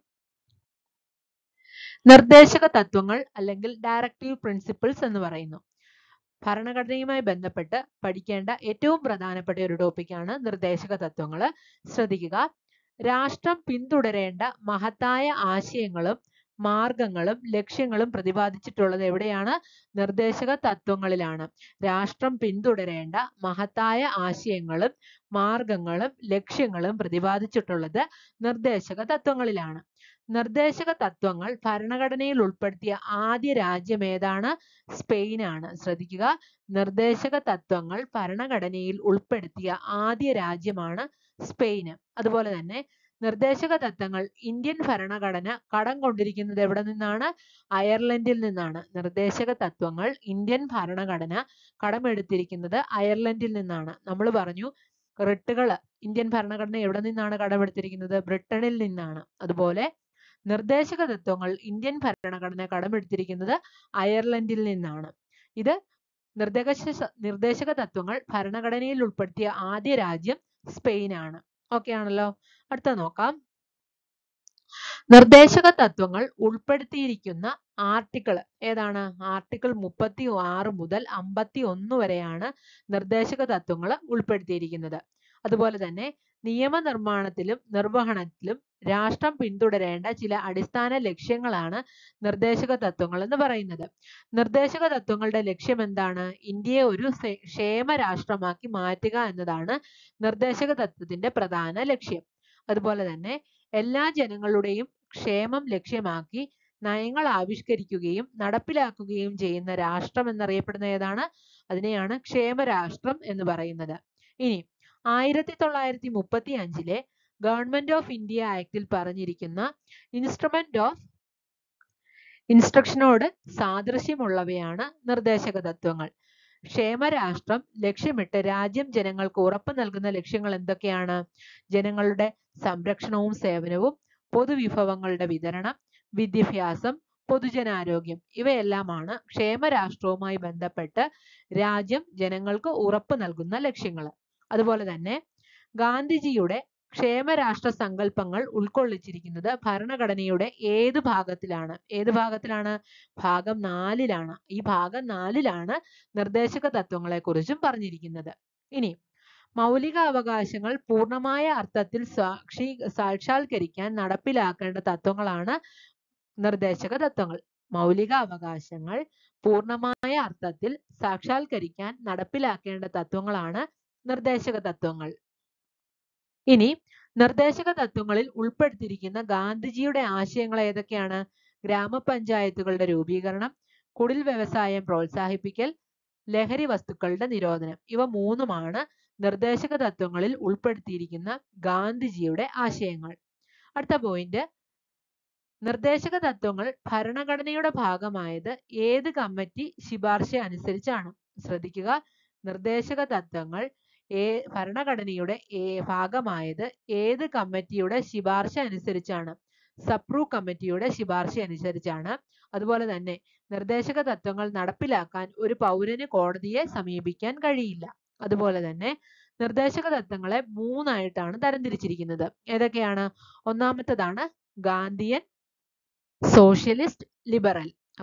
നിർദ്ദേശക തത്വങ്ങൾ അല്ലെങ്കിൽ ഡയറക്റ്റീവ് പ്രിൻസിപ്പിൾസ് എന്ന് പറയുന്നു ഭരണഘടനയുമായി ബന്ധപ്പെട്ട് പഠിക്കേണ്ട ഏറ്റവും പ്രധാനപ്പെട്ട ഒരു ടോപ്പിക്കാണ് നിർദ്ദേശക തത്വങ്ങൾ ശ്രദ്ധിക്കുക രാഷ്ട്രം പിന്തുടരേണ്ട മഹത്തായ ആശയങ്ങളും മാർഗങ്ങളും ലക്ഷ്യങ്ങളും പ്രതിപാദിച്ചിട്ടുള്ളത് എവിടെയാണ് നിർദ്ദേശക തത്വങ്ങളിലാണ് രാഷ്ട്രം പിന്തുടരേണ്ട മഹത്തായ ആശയങ്ങളും മാർഗങ്ങളും ലക്ഷ്യങ്ങളും പ്രതിപാദിച്ചിട്ടുള്ളത് നിർദ്ദേശക തത്വങ്ങളിലാണ് നിർദ്ദേശക തത്വങ്ങൾ ഭരണഘടനയിൽ ഉൾപ്പെടുത്തിയ ആദ്യ രാജ്യം ഏതാണ് സ്പെയിനാണ് ശ്രദ്ധിക്കുക നിർദ്ദേശക തത്വങ്ങൾ ഭരണഘടനയിൽ ഉൾപ്പെടുത്തിയ ആദ്യ രാജ്യമാണ് സ്പെയിന് അതുപോലെ തന്നെ നിർദ്ദേശക തത്വങ്ങൾ ഇന്ത്യൻ ഭരണഘടന കടം കൊണ്ടിരിക്കുന്നത് എവിടെ നിന്നാണ് അയർലൻഡിൽ നിന്നാണ് നിർദ്ദേശക തത്വങ്ങൾ ഇന്ത്യൻ ഭരണഘടന കടമെടുത്തിരിക്കുന്നത് അയർലൻഡിൽ നിന്നാണ് നമ്മൾ പറഞ്ഞു റിട്ടുകൾ ഇന്ത്യൻ ഭരണഘടന എവിടെ നിന്നാണ് കടമെടുത്തിരിക്കുന്നത് ബ്രിട്ടനിൽ നിന്നാണ് അതുപോലെ നിർദ്ദേശക തത്വങ്ങൾ ഇന്ത്യൻ ഭരണഘടന കടമെടുത്തിരിക്കുന്നത് അയർലൻഡിൽ നിന്നാണ് ഇത് നിർദ്ദേശ നിർദ്ദേശക തത്വങ്ങൾ ഭരണഘടനയിൽ ഉൾപ്പെടുത്തിയ ആദ്യ രാജ്യം സ്പെയിനാണ് ഓക്കെ ആണല്ലോ അടുത്ത നോക്കാം നിർദ്ദേശക തത്വങ്ങൾ ഉൾപ്പെടുത്തിയിരിക്കുന്ന ആർട്ടിക്കിൾ ഏതാണ് ആർട്ടിക്കിൾ മുപ്പത്തി ആറ് മുതൽ അമ്പത്തി ഒന്ന് വരെയാണ് നിർദ്ദേശക തത്വങ്ങൾ ഉൾപ്പെടുത്തിയിരിക്കുന്നത് അതുപോലെ തന്നെ നിയമനിർമ്മാണത്തിലും നിർവഹണത്തിലും രാഷ്ട്രം പിന്തുടരേണ്ട ചില അടിസ്ഥാന ലക്ഷ്യങ്ങളാണ് നിർദ്ദേശക തത്വങ്ങൾ എന്ന് പറയുന്നത് നിർദ്ദേശക തത്വങ്ങളുടെ ലക്ഷ്യം എന്താണ് ഇന്ത്യയെ ഒരു ക്ഷേമ രാഷ്ട്രമാക്കി മാറ്റുക എന്നതാണ് നിർദ്ദേശക തത്വത്തിന്റെ പ്രധാന ലക്ഷ്യം അതുപോലെ തന്നെ എല്ലാ ജനങ്ങളുടെയും ക്ഷേമം ലക്ഷ്യമാക്കി നയങ്ങൾ ആവിഷ്കരിക്കുകയും നടപ്പിലാക്കുകയും ചെയ്യുന്ന രാഷ്ട്രം എന്നറിയപ്പെടുന്ന ഏതാണ് അതിനെയാണ് ക്ഷേമരാഷ്ട്രം എന്ന് പറയുന്നത് ഇനി ആയിരത്തി തൊള്ളായിരത്തി മുപ്പത്തി അഞ്ചിലെ ഗവൺമെന്റ് ഓഫ് ഇന്ത്യ ആക്ടിൽ പറഞ്ഞിരിക്കുന്ന ഇൻസ്ട്രുമെന്റ് ഓഫ് ഇൻസ്ട്രക്ഷനോട് സാദൃശ്യമുള്ളവയാണ് നിർദ്ദേശക തത്വങ്ങൾ ക്ഷേമരാഷ്ട്രം ലക്ഷ്യമിട്ട് രാജ്യം ജനങ്ങൾക്ക് ഉറപ്പ് നൽകുന്ന ലക്ഷ്യങ്ങൾ എന്തൊക്കെയാണ് ജനങ്ങളുടെ സംരക്ഷണവും സേവനവും പൊതുവിഭവങ്ങളുടെ വിതരണം വിദ്യാഭ്യാസം പൊതുജനാരോഗ്യം ഇവയെല്ലാമാണ് ക്ഷേമരാഷ്ട്രവുമായി ബന്ധപ്പെട്ട് രാജ്യം ജനങ്ങൾക്ക് ഉറപ്പ് നൽകുന്ന ലക്ഷ്യങ്ങൾ അതുപോലെ തന്നെ ഗാന്ധിജിയുടെ ക്ഷേമരാഷ്ട്ര സങ്കല്പങ്ങൾ ഉൾക്കൊള്ളിച്ചിരിക്കുന്നത് ഭരണഘടനയുടെ ഏത് ഭാഗത്തിലാണ് ഏത് ഭാഗത്തിലാണ് ഭാഗം നാലിലാണ് ഈ ഭാഗം നാലിലാണ് നിർദ്ദേശക തത്വങ്ങളെ കുറിച്ചും പറഞ്ഞിരിക്കുന്നത് ഇനി മൗലിക അവകാശങ്ങൾ പൂർണ്ണമായ അർത്ഥത്തിൽ സാക്ഷി സാക്ഷാത്കരിക്കാൻ നടപ്പിലാക്കേണ്ട തത്വങ്ങളാണ് നിർദ്ദേശക തത്വങ്ങൾ മൗലിക അവകാശങ്ങൾ പൂർണ്ണമായ അർത്ഥത്തിൽ സാക്ഷാത്കരിക്കാൻ നടപ്പിലാക്കേണ്ട തത്വങ്ങളാണ് നിർദ്ദേശക തത്വങ്ങൾ ഇനി നിർദ്ദേശക തത്വങ്ങളിൽ ഉൾപ്പെടുത്തിയിരിക്കുന്ന ഗാന്ധിജിയുടെ ആശയങ്ങൾ ഏതൊക്കെയാണ് ഗ്രാമപഞ്ചായത്തുകളുടെ രൂപീകരണം കുടിൽ വ്യവസായം പ്രോത്സാഹിപ്പിക്കൽ ലഹരി വസ്തുക്കളുടെ നിരോധനം ഇവ മൂന്നുമാണ് നിർദ്ദേശക തത്വങ്ങളിൽ ഉൾപ്പെടുത്തിയിരിക്കുന്ന ഗാന്ധിജിയുടെ ആശയങ്ങൾ അടുത്ത പോയിന്റ് നിർദ്ദേശക തത്വങ്ങൾ ഭരണഘടനയുടെ ഭാഗമായത് ഏത് കമ്മിറ്റി ശിപാർശ അനുസരിച്ചാണ് ശ്രദ്ധിക്കുക നിർദ്ദേശക തത്വങ്ങൾ ഏ ഭരണഘടനയുടെ ഏ ഭാഗമായത് ഏത് കമ്മിറ്റിയുടെ ശിപാർശ അനുസരിച്ചാണ് സപ്രൂ കമ്മിറ്റിയുടെ ശിപാർശ അനുസരിച്ചാണ് അതുപോലെ തന്നെ നിർദ്ദേശക തത്വങ്ങൾ നടപ്പിലാക്കാൻ ഒരു പൗരന് കോടതിയെ സമീപിക്കാൻ കഴിയില്ല അതുപോലെ തന്നെ നിർദ്ദേശക തത്വങ്ങളെ മൂന്നായിട്ടാണ് തരംതിരിച്ചിരിക്കുന്നത് ഏതൊക്കെയാണ് ഒന്നാമത്തേതാണ് ഗാന്ധിയൻ സോഷ്യലിസ്റ്റ് ലിബറൽ അപ്പം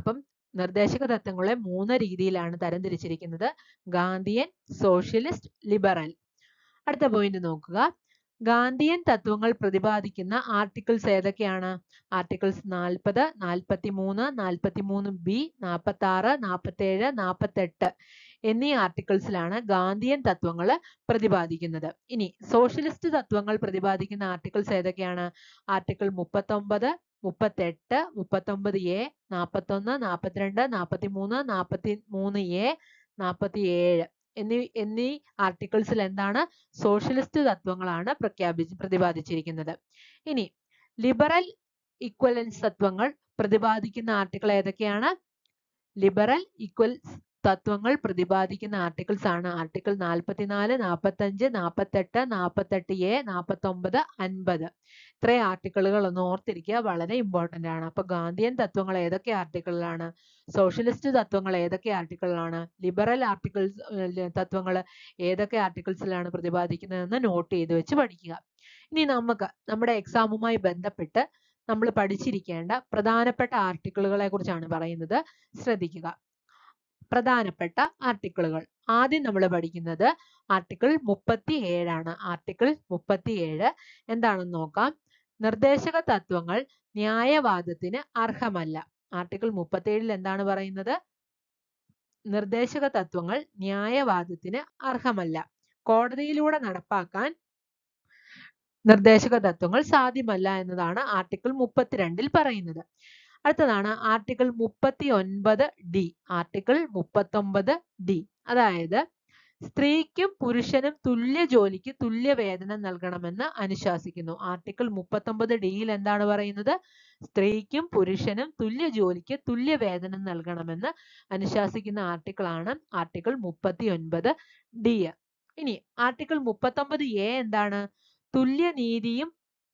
നിർദ്ദേശക തത്വങ്ങളെ മൂന്ന് രീതിയിലാണ് തരംതിരിച്ചിരിക്കുന്നത് ഗാന്ധിയൻ സോഷ്യലിസ്റ്റ് ലിബറൽ അടുത്ത പോയിന്റ് നോക്കുക ഗാന്ധിയൻ തത്വങ്ങൾ പ്രതിപാദിക്കുന്ന ആർട്ടിക്കിൾസ് ഏതൊക്കെയാണ് ആർട്ടിക്കിൾസ് നാൽപ്പത് നാൽപ്പത്തി മൂന്ന് നാൽപ്പത്തി മൂന്ന് ബി നാൽപ്പത്തി ആറ് നാൽപ്പത്തേഴ് നാൽപ്പത്തെട്ട് എന്നീ ആർട്ടിക്കിൾസിലാണ് ഗാന്ധിയൻ തത്വങ്ങൾ പ്രതിപാദിക്കുന്നത് ഇനി സോഷ്യലിസ്റ്റ് തത്വങ്ങൾ പ്രതിപാദിക്കുന്ന ആർട്ടിക്കിൾസ് ഏതൊക്കെയാണ് ആർട്ടിക്കിൾ മുപ്പത്തൊമ്പത് മുപ്പത്തെട്ട് മുപ്പത്തൊമ്പത് എ നാൽപ്പത്തൊന്ന് നാൽപ്പത്തിരണ്ട് നാൽപ്പത്തി മൂന്ന് നാൽപ്പത്തി മൂന്ന് എ നാൽപ്പത്തി ഏഴ് എന്നീ എന്നീ ആർട്ടിക്കിൾസിൽ എന്താണ് സോഷ്യലിസ്റ്റ് തത്വങ്ങളാണ് പ്രഖ്യാപിച്ച് പ്രതിപാദിച്ചിരിക്കുന്നത് ഇനി ലിബറൽ ഇക്വലൻസ് തത്വങ്ങൾ പ്രതിപാദിക്കുന്ന ആർട്ടിക്കിൾ ഏതൊക്കെയാണ് ലിബറൽ ഇക്വൽസ് തത്വങ്ങൾ പ്രതിപാദിക്കുന്ന ആർട്ടിക്കിൾസ് ആണ് ആർട്ടിക്കിൾ നാൽപ്പത്തിനാല് നാൽപ്പത്തഞ്ച് നാൽപ്പത്തെട്ട് നാൽപ്പത്തെട്ട് എ നാൽപ്പത്തൊമ്പത് അൻപത് ഇത്രയും ആർട്ടിക്കിളുകൾ ഒന്ന് ഓർത്തിരിക്കുക വളരെ ഇമ്പോർട്ടന്റ് ആണ് അപ്പൊ ഗാന്ധിയൻ തത്വങ്ങൾ ഏതൊക്കെ ആർട്ടിക്കിളിലാണ് സോഷ്യലിസ്റ്റ് തത്വങ്ങൾ ഏതൊക്കെ ആർട്ടിക്കിളിലാണ് ലിബറൽ ആർട്ടിക്കിൾസ് തത്വങ്ങൾ ഏതൊക്കെ ആർട്ടിക്കിൾസിലാണ് പ്രതിപാദിക്കുന്നതെന്ന് നോട്ട് ചെയ്ത് വെച്ച് പഠിക്കുക ഇനി നമുക്ക് നമ്മുടെ എക്സാമുമായി ബന്ധപ്പെട്ട് നമ്മൾ പഠിച്ചിരിക്കേണ്ട പ്രധാനപ്പെട്ട ആർട്ടിക്കിളുകളെ കുറിച്ചാണ് പറയുന്നത് ശ്രദ്ധിക്കുക പ്രധാനപ്പെട്ട ആർട്ടിക്കിളുകൾ ആദ്യം നമ്മൾ പഠിക്കുന്നത് ആർട്ടിക്കിൾ മുപ്പത്തി ഏഴാണ് ആർട്ടിക്കിൾ മുപ്പത്തി ഏഴ് എന്താണെന്ന് നോക്കാം നിർദ്ദേശക തത്വങ്ങൾ ന്യായവാദത്തിന് അർഹമല്ല ആർട്ടിക്കിൾ മുപ്പത്തിയേഴിൽ എന്താണ് പറയുന്നത് നിർദ്ദേശക തത്വങ്ങൾ ന്യായവാദത്തിന് അർഹമല്ല കോടതിയിലൂടെ നടപ്പാക്കാൻ നിർദ്ദേശക തത്വങ്ങൾ സാധ്യമല്ല എന്നതാണ് ആർട്ടിക്കിൾ മുപ്പത്തിരണ്ടിൽ പറയുന്നത് അടുത്തതാണ് ആർട്ടിക്കിൾ മുപ്പത്തി ഒൻപത് ഡി ആർട്ടിക്കിൾ മുപ്പത്തൊമ്പത് ഡി അതായത് സ്ത്രീക്കും പുരുഷനും തുല്യ ജോലിക്ക് തുല്യ വേതനം നൽകണമെന്ന് അനുശാസിക്കുന്നു ആർട്ടിക്കിൾ മുപ്പത്തൊമ്പത് ഡിയിൽ എന്താണ് പറയുന്നത് സ്ത്രീക്കും പുരുഷനും തുല്യ ജോലിക്ക് തുല്യ വേതനം നൽകണമെന്ന് അനുശാസിക്കുന്ന ആർട്ടിക്കിൾ ആണ് ആർട്ടിക്കിൾ മുപ്പത്തി ഒൻപത് ഡി ഇനി ആർട്ടിക്കിൾ മുപ്പത്തൊമ്പത് എ എന്താണ് തുല്യനീതിയും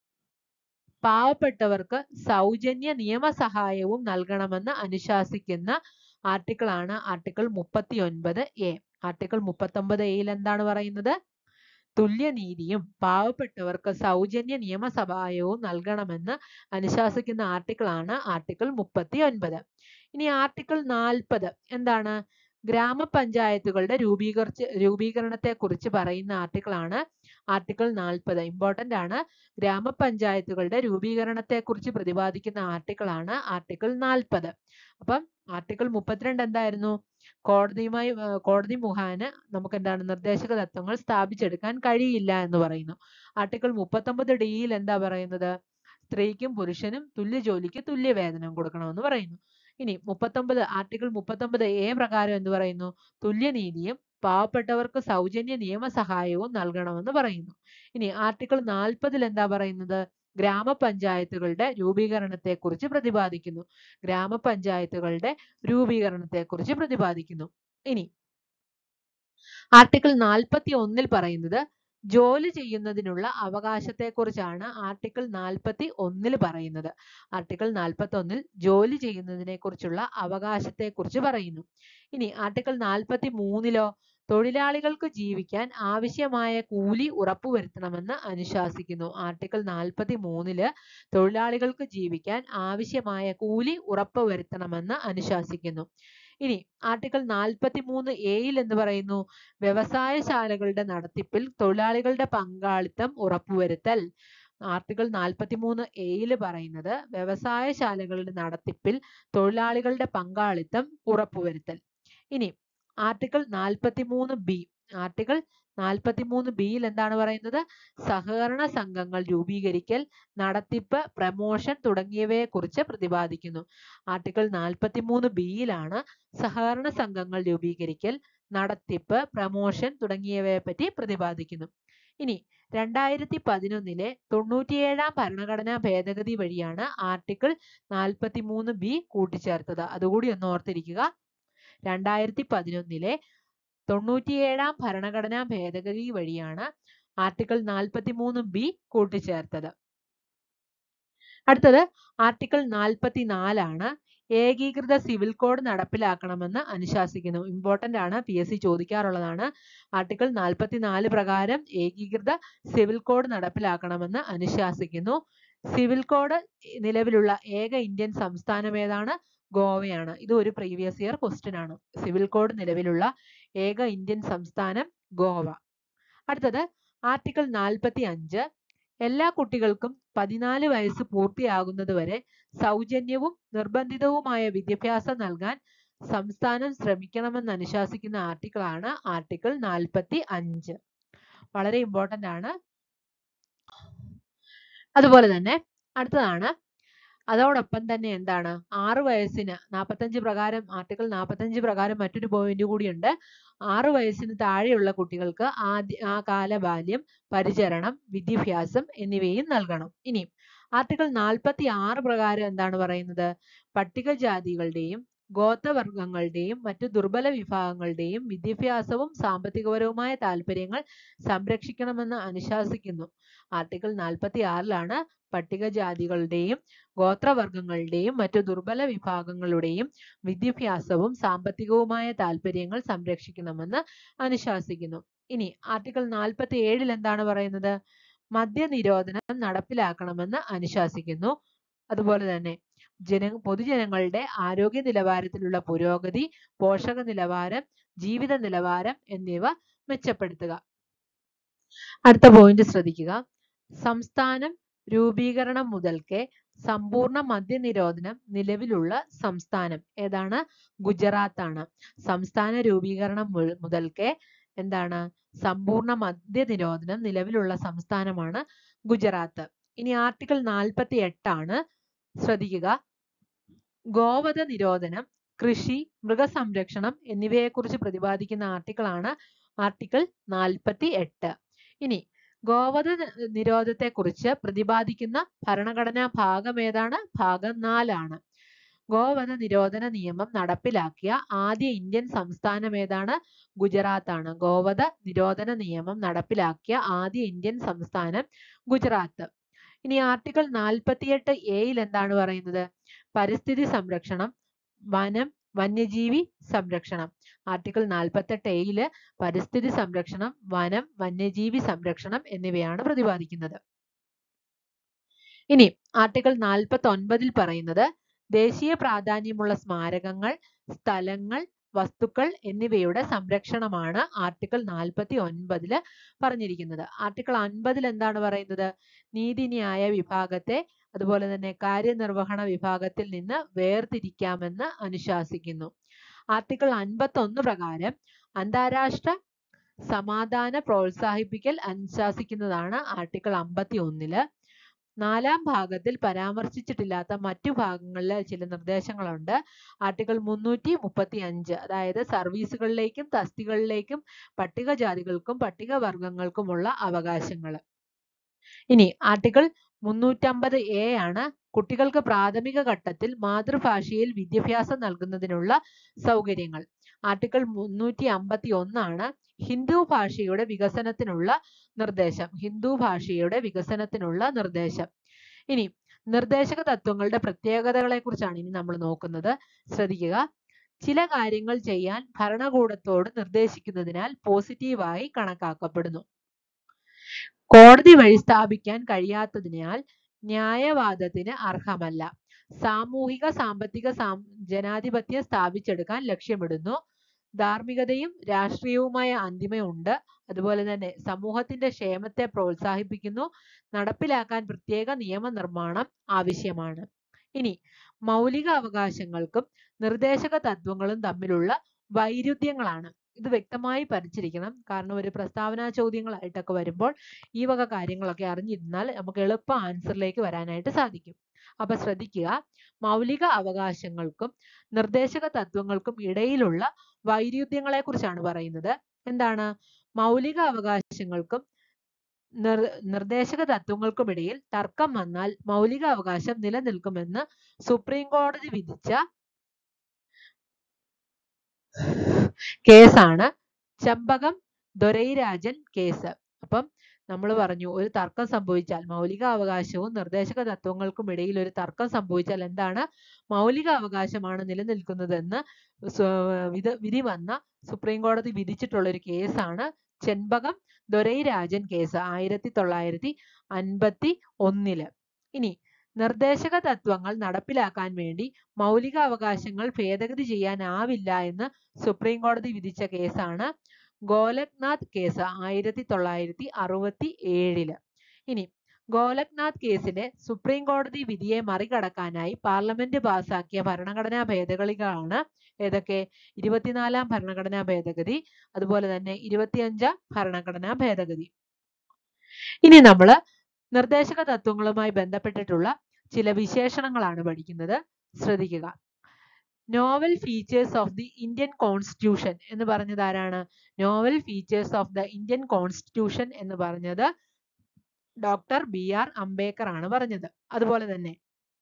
പാവപ്പെട്ടവർക്ക് സൗജന്യ നിയമസഹായവും നൽകണമെന്ന് അനുശാസിക്കുന്ന ആർട്ടിക്കിൾ ആണ് ആർട്ടിക്കിൾ മുപ്പത്തി ഒൻപത് എ ആർട്ടിക്കിൾ മുപ്പത്തൊമ്പത് എയിൽ എന്താണ് പറയുന്നത് തുല്യനീതിയും പാവപ്പെട്ടവർക്ക് സൗജന്യ നിയമസഹായവും നൽകണമെന്ന് അനുശാസിക്കുന്ന ആർട്ടിക്കിൾ ആണ് ആർട്ടിക്കിൾ മുപ്പത്തി ഒൻപത് ഇനി ആർട്ടിക്കിൾ നാൽപ്പത് എന്താണ് ഗ്രാമപഞ്ചായത്തുകളുടെ രൂപീകരിച്ച് രൂപീകരണത്തെ കുറിച്ച് പറയുന്ന ആർട്ടിക്കിൾ ആണ് ആർട്ടിക്കിൾ നാൽപ്പത് ഇമ്പോർട്ടന്റ് ആണ് ഗ്രാമപഞ്ചായത്തുകളുടെ രൂപീകരണത്തെ കുറിച്ച് പ്രതിപാദിക്കുന്ന ആർട്ടിക്കിൾ ആണ് ആർട്ടിക്കിൾ നാൽപ്പത് അപ്പം ആർട്ടിക്കിൾ മുപ്പത്തിരണ്ട് എന്തായിരുന്നു കോടതിയുമായി ഏർ കോടതി മുഖാന നമുക്ക് എന്താണ് നിർദ്ദേശക തത്വങ്ങൾ സ്ഥാപിച്ചെടുക്കാൻ കഴിയില്ല എന്ന് പറയുന്നു ആർട്ടിക്കിൾ മുപ്പത്തൊമ്പത് ഡിയിൽ എന്താ പറയുന്നത് സ്ത്രീക്കും പുരുഷനും തുല്യ ജോലിക്ക് തുല്യ വേതനം കൊടുക്കണമെന്ന് പറയുന്നു ഇനി മുപ്പത്തൊമ്പത് ആർട്ടിക്കിൾ മുപ്പത്തൊമ്പത് എ പ്രകാരം എന്ത് പറയുന്നു തുല്യനീതിയും പാവപ്പെട്ടവർക്ക് സൗജന്യ നിയമസഹായവും നൽകണമെന്ന് പറയുന്നു ഇനി ആർട്ടിക്കിൾ നാൽപ്പതിൽ എന്താ പറയുന്നത് ഗ്രാമപഞ്ചായത്തുകളുടെ രൂപീകരണത്തെ കുറിച്ച് പ്രതിപാദിക്കുന്നു ഗ്രാമപഞ്ചായത്തുകളുടെ രൂപീകരണത്തെ കുറിച്ച് പ്രതിപാദിക്കുന്നു ഇനി ആർട്ടിക്കിൾ നാൽപ്പത്തി ഒന്നിൽ പറയുന്നത് ജോലി ചെയ്യുന്നതിനുള്ള അവകാശത്തെക്കുറിച്ചാണ് ആർട്ടിക്കിൾ നാൽപ്പത്തി ഒന്നിൽ പറയുന്നത് ആർട്ടിക്കിൾ നാൽപ്പത്തി ഒന്നിൽ ജോലി ചെയ്യുന്നതിനെ കുറിച്ചുള്ള അവകാശത്തെക്കുറിച്ച് പറയുന്നു ഇനി ആർട്ടിക്കിൾ നാൽപ്പത്തി മൂന്നിലോ തൊഴിലാളികൾക്ക് ജീവിക്കാൻ ആവശ്യമായ കൂലി ഉറപ്പുവരുത്തണമെന്ന് അനുശാസിക്കുന്നു ആർട്ടിക്കിൾ നാൽപ്പത്തി മൂന്നില് തൊഴിലാളികൾക്ക് ജീവിക്കാൻ ആവശ്യമായ കൂലി ഉറപ്പുവരുത്തണമെന്ന് അനുശാസിക്കുന്നു ഇനി ആർട്ടിക്കിൾ നാൽപ്പത്തി മൂന്ന് എയിൽ എന്ന് പറയുന്നു വ്യവസായശാലകളുടെ നടത്തിപ്പിൽ തൊഴിലാളികളുടെ പങ്കാളിത്തം ഉറപ്പുവരുത്തൽ ആർട്ടിക്കിൾ നാൽപ്പത്തി മൂന്ന് എയിൽ പറയുന്നത് വ്യവസായശാലകളുടെ നടത്തിപ്പിൽ തൊഴിലാളികളുടെ പങ്കാളിത്തം ഉറപ്പുവരുത്തൽ ഇനി ആർട്ടിക്കിൾ നാൽപ്പത്തി മൂന്ന് ബി ആർട്ടിക്കിൾ നാൽപ്പത്തി മൂന്ന് ബിയിൽ എന്താണ് പറയുന്നത് സഹകരണ സംഘങ്ങൾ രൂപീകരിക്കൽ നടത്തിപ്പ് പ്രമോഷൻ തുടങ്ങിയവയെ കുറിച്ച് പ്രതിപാദിക്കുന്നു ആർട്ടിക്കിൾ നാൽപ്പത്തി മൂന്ന് ബിയിലാണ് സഹകരണ സംഘങ്ങൾ രൂപീകരിക്കൽ നടത്തിപ്പ് പ്രമോഷൻ തുടങ്ങിയവയെ പറ്റി പ്രതിപാദിക്കുന്നു ഇനി രണ്ടായിരത്തി പതിനൊന്നിലെ തൊണ്ണൂറ്റിയേഴാം ഭരണഘടനാ ഭേദഗതി വഴിയാണ് ആർട്ടിക്കിൾ നാൽപ്പത്തി മൂന്ന് ബി കൂട്ടിച്ചേർത്തത് അതുകൂടി ഒന്ന് ഓർത്തിരിക്കുക രണ്ടായിരത്തി പതിനൊന്നിലെ തൊണ്ണൂറ്റിയേഴാം ഭരണഘടനാ ഭേദഗതി വഴിയാണ് ആർട്ടിക്കിൾ നാൽപ്പത്തി മൂന്ന് ബി കൂട്ടിച്ചേർത്തത് അടുത്തത് ആർട്ടിക്കിൾ നാൽപ്പത്തി നാലാണ് ഏകീകൃത സിവിൽ കോഡ് നടപ്പിലാക്കണമെന്ന് അനുശാസിക്കുന്നു ഇമ്പോർട്ടന്റ് ആണ് പി എസ് സി ചോദിക്കാറുള്ളതാണ് ആർട്ടിക്കിൾ നാൽപ്പത്തി നാല് പ്രകാരം ഏകീകൃത സിവിൽ കോഡ് നടപ്പിലാക്കണമെന്ന് അനുശാസിക്കുന്നു സിവിൽ കോഡ് നിലവിലുള്ള ഏക ഇന്ത്യൻ സംസ്ഥാനം ഏതാണ് ഗോവയാണ് ഇത് ഒരു പ്രീവിയസ് ഇയർ ക്വസ്റ്റ്യൻ ആണ് സിവിൽ കോഡ് നിലവിലുള്ള ഏക ഇന്ത്യൻ സംസ്ഥാനം ഗോവ അടുത്തത് ആർട്ടിക്കിൾ നാൽപ്പത്തി അഞ്ച് എല്ലാ കുട്ടികൾക്കും പതിനാല് വയസ്സ് പൂർത്തിയാകുന്നത് വരെ സൗജന്യവും നിർബന്ധിതവുമായ വിദ്യാഭ്യാസം നൽകാൻ സംസ്ഥാനം ശ്രമിക്കണമെന്ന് അനുശാസിക്കുന്ന ആർട്ടിക്കിൾ ആണ് ആർട്ടിക്കിൾ നാൽപ്പത്തി അഞ്ച് വളരെ ഇമ്പോർട്ടന്റ് ആണ് അതുപോലെ തന്നെ അടുത്തതാണ് അതോടൊപ്പം തന്നെ എന്താണ് ആറ് വയസ്സിന് നാൽപ്പത്തഞ്ച് പ്രകാരം ആർട്ടിക്കിൾ നാൽപ്പത്തഞ്ച് പ്രകാരം മറ്റൊരു പോയിന്റ് കൂടിയുണ്ട് ആറ് വയസ്സിന് താഴെയുള്ള കുട്ടികൾക്ക് ആദ്യ ആ കാലബാല്യം പരിചരണം വിദ്യാഭ്യാസം എന്നിവയും നൽകണം ഇനി ആർട്ടിക്കിൾ നാൽപ്പത്തി ആറ് പ്രകാരം എന്താണ് പറയുന്നത് പട്ടികജാതികളുടെയും ഗോത്രവർഗങ്ങളുടെയും മറ്റു ദുർബല വിഭാഗങ്ങളുടെയും വിദ്യാഭ്യാസവും സാമ്പത്തികപരവുമായ താല്പര്യങ്ങൾ സംരക്ഷിക്കണമെന്ന് അനുശാസിക്കുന്നു ആർട്ടിക്കിൾ നാൽപ്പത്തി ആറിലാണ് പട്ടികജാതികളുടെയും ഗോത്രവർഗങ്ങളുടെയും മറ്റു ദുർബല വിഭാഗങ്ങളുടെയും വിദ്യാഭ്യാസവും സാമ്പത്തികവുമായ താല്പര്യങ്ങൾ സംരക്ഷിക്കണമെന്ന് അനുശാസിക്കുന്നു ഇനി ആർട്ടിക്കിൾ നാൽപ്പത്തി ഏഴിൽ എന്താണ് പറയുന്നത് മദ്യനിരോധനം നടപ്പിലാക്കണമെന്ന് അനുശാസിക്കുന്നു അതുപോലെ തന്നെ ജന പൊതുജനങ്ങളുടെ ആരോഗ്യ നിലവാരത്തിലുള്ള പുരോഗതി പോഷക നിലവാരം ജീവിത നിലവാരം എന്നിവ മെച്ചപ്പെടുത്തുക അടുത്ത പോയിന്റ് ശ്രദ്ധിക്കുക സംസ്ഥാനം രൂപീകരണം മുതൽക്കേ സമ്പൂർണ്ണ മദ്യനിരോധനം നിലവിലുള്ള സംസ്ഥാനം ഏതാണ് ഗുജറാത്ത് ആണ് സംസ്ഥാന രൂപീകരണം മു- മുതൽക്കേ എന്താണ് സമ്പൂർണ്ണ മദ്യനിരോധനം നിലവിലുള്ള സംസ്ഥാനമാണ് ഗുജറാത്ത് ഇനി ആർട്ടിക്കിൾ നാൽപ്പത്തി എട്ടാണ് ശ്രദ്ധിക്കുക ഗോവധ നിരോധനം കൃഷി മൃഗസംരക്ഷണം എന്നിവയെക്കുറിച്ച് പ്രതിപാദിക്കുന്ന ആർട്ടിക്കിൾ ആണ് ആർട്ടിക്കിൾ നാൽപ്പത്തി എട്ട് ഇനി ഗോവധ നി- നിരോധത്തെക്കുറിച്ച് പ്രതിപാദിക്കുന്ന ഭരണഘടനാ ഭാഗം ഏതാണ് ഭാഗം നാലാണ് ഗോവധ നിരോധന നിയമം നടപ്പിലാക്കിയ ആദ്യ ഇന്ത്യൻ സംസ്ഥാനം ഏതാണ് ഗുജറാത്ത് ആണ് ഗോവധ നിരോധന നിയമം നടപ്പിലാക്കിയ ആദ്യ ഇന്ത്യൻ സംസ്ഥാനം ഗുജറാത്ത് ഇനി ആർട്ടിക്കിൾ നാൽപ്പത്തിയെട്ട് എയിൽ എന്താണ് പറയുന്നത് പരിസ്ഥിതി സംരക്ഷണം വനം വന്യജീവി സംരക്ഷണം ആർട്ടിക്കിൾ നാൽപ്പത്തെട്ട് എയില് പരിസ്ഥിതി സംരക്ഷണം വനം വന്യജീവി സംരക്ഷണം എന്നിവയാണ് പ്രതിപാദിക്കുന്നത് ഇനി ആർട്ടിക്കിൾ നാൽപ്പത്തി ഒൻപതിൽ പറയുന്നത് ദേശീയ പ്രാധാന്യമുള്ള സ്മാരകങ്ങൾ സ്ഥലങ്ങൾ വസ്തുക്കൾ എന്നിവയുടെ സംരക്ഷണമാണ് ആർട്ടിക്കിൾ നാൽപ്പത്തി ഒൻപതില് പറഞ്ഞിരിക്കുന്നത് ആർട്ടിക്കിൾ അൻപതിൽ എന്താണ് പറയുന്നത് നീതിന്യായ വിഭാഗത്തെ അതുപോലെ തന്നെ കാര്യനിർവഹണ വിഭാഗത്തിൽ നിന്ന് വേർതിരിക്കാമെന്ന് അനുശാസിക്കുന്നു ആർട്ടിക്കിൾ അൻപത്തി ഒന്ന് പ്രകാരം അന്താരാഷ്ട്ര സമാധാന പ്രോത്സാഹിപ്പിക്കൽ അനുശാസിക്കുന്നതാണ് ആർട്ടിക്കിൾ അമ്പത്തി ഒന്നില് നാലാം ഭാഗത്തിൽ പരാമർശിച്ചിട്ടില്ലാത്ത മറ്റു ഭാഗങ്ങളിലെ ചില നിർദ്ദേശങ്ങളുണ്ട് ആർട്ടിക്കിൾ മുന്നൂറ്റി മുപ്പത്തി അഞ്ച് അതായത് സർവീസുകളിലേക്കും തസ്തികളിലേക്കും പട്ടികജാതികൾക്കും പട്ടികവർഗങ്ങൾക്കുമുള്ള അവകാശങ്ങൾ ഇനി ആർട്ടിക്കിൾ മുന്നൂറ്റമ്പത് എ ആണ് കുട്ടികൾക്ക് പ്രാഥമിക ഘട്ടത്തിൽ മാതൃഭാഷയിൽ വിദ്യാഭ്യാസം നൽകുന്നതിനുള്ള സൗകര്യങ്ങൾ ആർട്ടിക്കിൾ മുന്നൂറ്റി അമ്പത്തി ഒന്നാണ് ഹിന്ദു ഭാഷയുടെ വികസനത്തിനുള്ള നിർദ്ദേശം ഹിന്ദു ഭാഷയുടെ വികസനത്തിനുള്ള നിർദ്ദേശം ഇനി നിർദ്ദേശക തത്വങ്ങളുടെ പ്രത്യേകതകളെ കുറിച്ചാണ് ഇനി നമ്മൾ നോക്കുന്നത് ശ്രദ്ധിക്കുക ചില കാര്യങ്ങൾ ചെയ്യാൻ ഭരണകൂടത്തോട് നിർദ്ദേശിക്കുന്നതിനാൽ പോസിറ്റീവായി കണക്കാക്കപ്പെടുന്നു കോടതി വഴി സ്ഥാപിക്കാൻ കഴിയാത്തതിനാൽ ന്യായവാദത്തിന് അർഹമല്ല സാമൂഹിക സാമ്പത്തിക സാം ജനാധിപത്യം സ്ഥാപിച്ചെടുക്കാൻ ലക്ഷ്യമിടുന്നു ധാർമ്മികതയും രാഷ്ട്രീയവുമായ അന്തിമയുണ്ട് അതുപോലെ തന്നെ സമൂഹത്തിന്റെ ക്ഷേമത്തെ പ്രോത്സാഹിപ്പിക്കുന്നു നടപ്പിലാക്കാൻ പ്രത്യേക നിയമനിർമ്മാണം ആവശ്യമാണ് ഇനി മൗലിക അവകാശങ്ങൾക്കും നിർദ്ദേശക തത്വങ്ങളും തമ്മിലുള്ള വൈരുദ്ധ്യങ്ങളാണ് ഇത് വ്യക്തമായി പഠിച്ചിരിക്കണം കാരണം ഒരു പ്രസ്താവനാ ചോദ്യങ്ങളായിട്ടൊക്കെ വരുമ്പോൾ ഈ വക കാര്യങ്ങളൊക്കെ അറിഞ്ഞിരുന്നാൽ നമുക്ക് എളുപ്പം ആൻസറിലേക്ക് വരാനായിട്ട് സാധിക്കും അപ്പൊ ശ്രദ്ധിക്കുക മൗലിക അവകാശങ്ങൾക്കും നിർദ്ദേശക തത്വങ്ങൾക്കും ഇടയിലുള്ള വൈരുദ്ധ്യങ്ങളെ കുറിച്ചാണ് പറയുന്നത് എന്താണ് മൗലിക അവകാശങ്ങൾക്കും നിർ നിർദ്ദേശക തത്വങ്ങൾക്കുമിടയിൽ തർക്കം വന്നാൽ മൗലിക അവകാശം നിലനിൽക്കുമെന്ന് സുപ്രീം കോടതി വിധിച്ച കേസാണ് ചമ്പകം ദൊരൈരാജൻ കേസ് അപ്പം നമ്മൾ പറഞ്ഞു ഒരു തർക്കം സംഭവിച്ചാൽ മൗലിക അവകാശവും നിർദ്ദേശക തത്വങ്ങൾക്കും ഇടയിൽ ഒരു തർക്കം സംഭവിച്ചാൽ എന്താണ് മൗലിക അവകാശമാണ് നിലനിൽക്കുന്നതെന്ന് സ്വ- വിധ- വിധി വന്ന സുപ്രീം കോടതി വിധിച്ചിട്ടുള്ള ഒരു കേസാണ് ചെമ്പകം ദൊരൈരാജൻ കേസ് ആയിരത്തി തൊള്ളായിരത്തി അൻപത്തി ഒന്നില് ഇനി നിർദ്ദേശക തത്വങ്ങൾ നടപ്പിലാക്കാൻ വേണ്ടി മൗലിക അവകാശങ്ങൾ ഭേദഗതി ചെയ്യാനാവില്ല എന്ന് സുപ്രീം കോടതി വിധിച്ച കേസാണ് ഗോലക്നാഥ് കേസ് ആയിരത്തി തൊള്ളായിരത്തി അറുപത്തി ഏഴില് ഇനി ഗോലക്നാഥ് കേസിലെ സുപ്രീം കോടതി വിധിയെ മറികടക്കാനായി പാർലമെന്റ് പാസാക്കിയ ഭരണഘടനാ ഭേദഗതികളാണ് ഏതൊക്കെ ഇരുപത്തിനാലാം ഭരണഘടനാ ഭേദഗതി അതുപോലെ തന്നെ ഇരുപത്തിയഞ്ചാം ഭരണഘടനാ ഭേദഗതി ഇനി നമ്മൾ നിർദ്ദേശക തത്വങ്ങളുമായി ബന്ധപ്പെട്ടിട്ടുള്ള ചില വിശേഷണങ്ങളാണ് പഠിക്കുന്നത് ശ്രദ്ധിക്കുക novel features of the Indian constitution എന്ന് പറഞ്ഞത് ആരാണ് novel features of the Indian constitution എന്ന് പറഞ്ഞത് ഡോക്ടർ ബി ആർ അംബേദ്കർ ആണ് പറഞ്ഞത് അതുപോലെ തന്നെ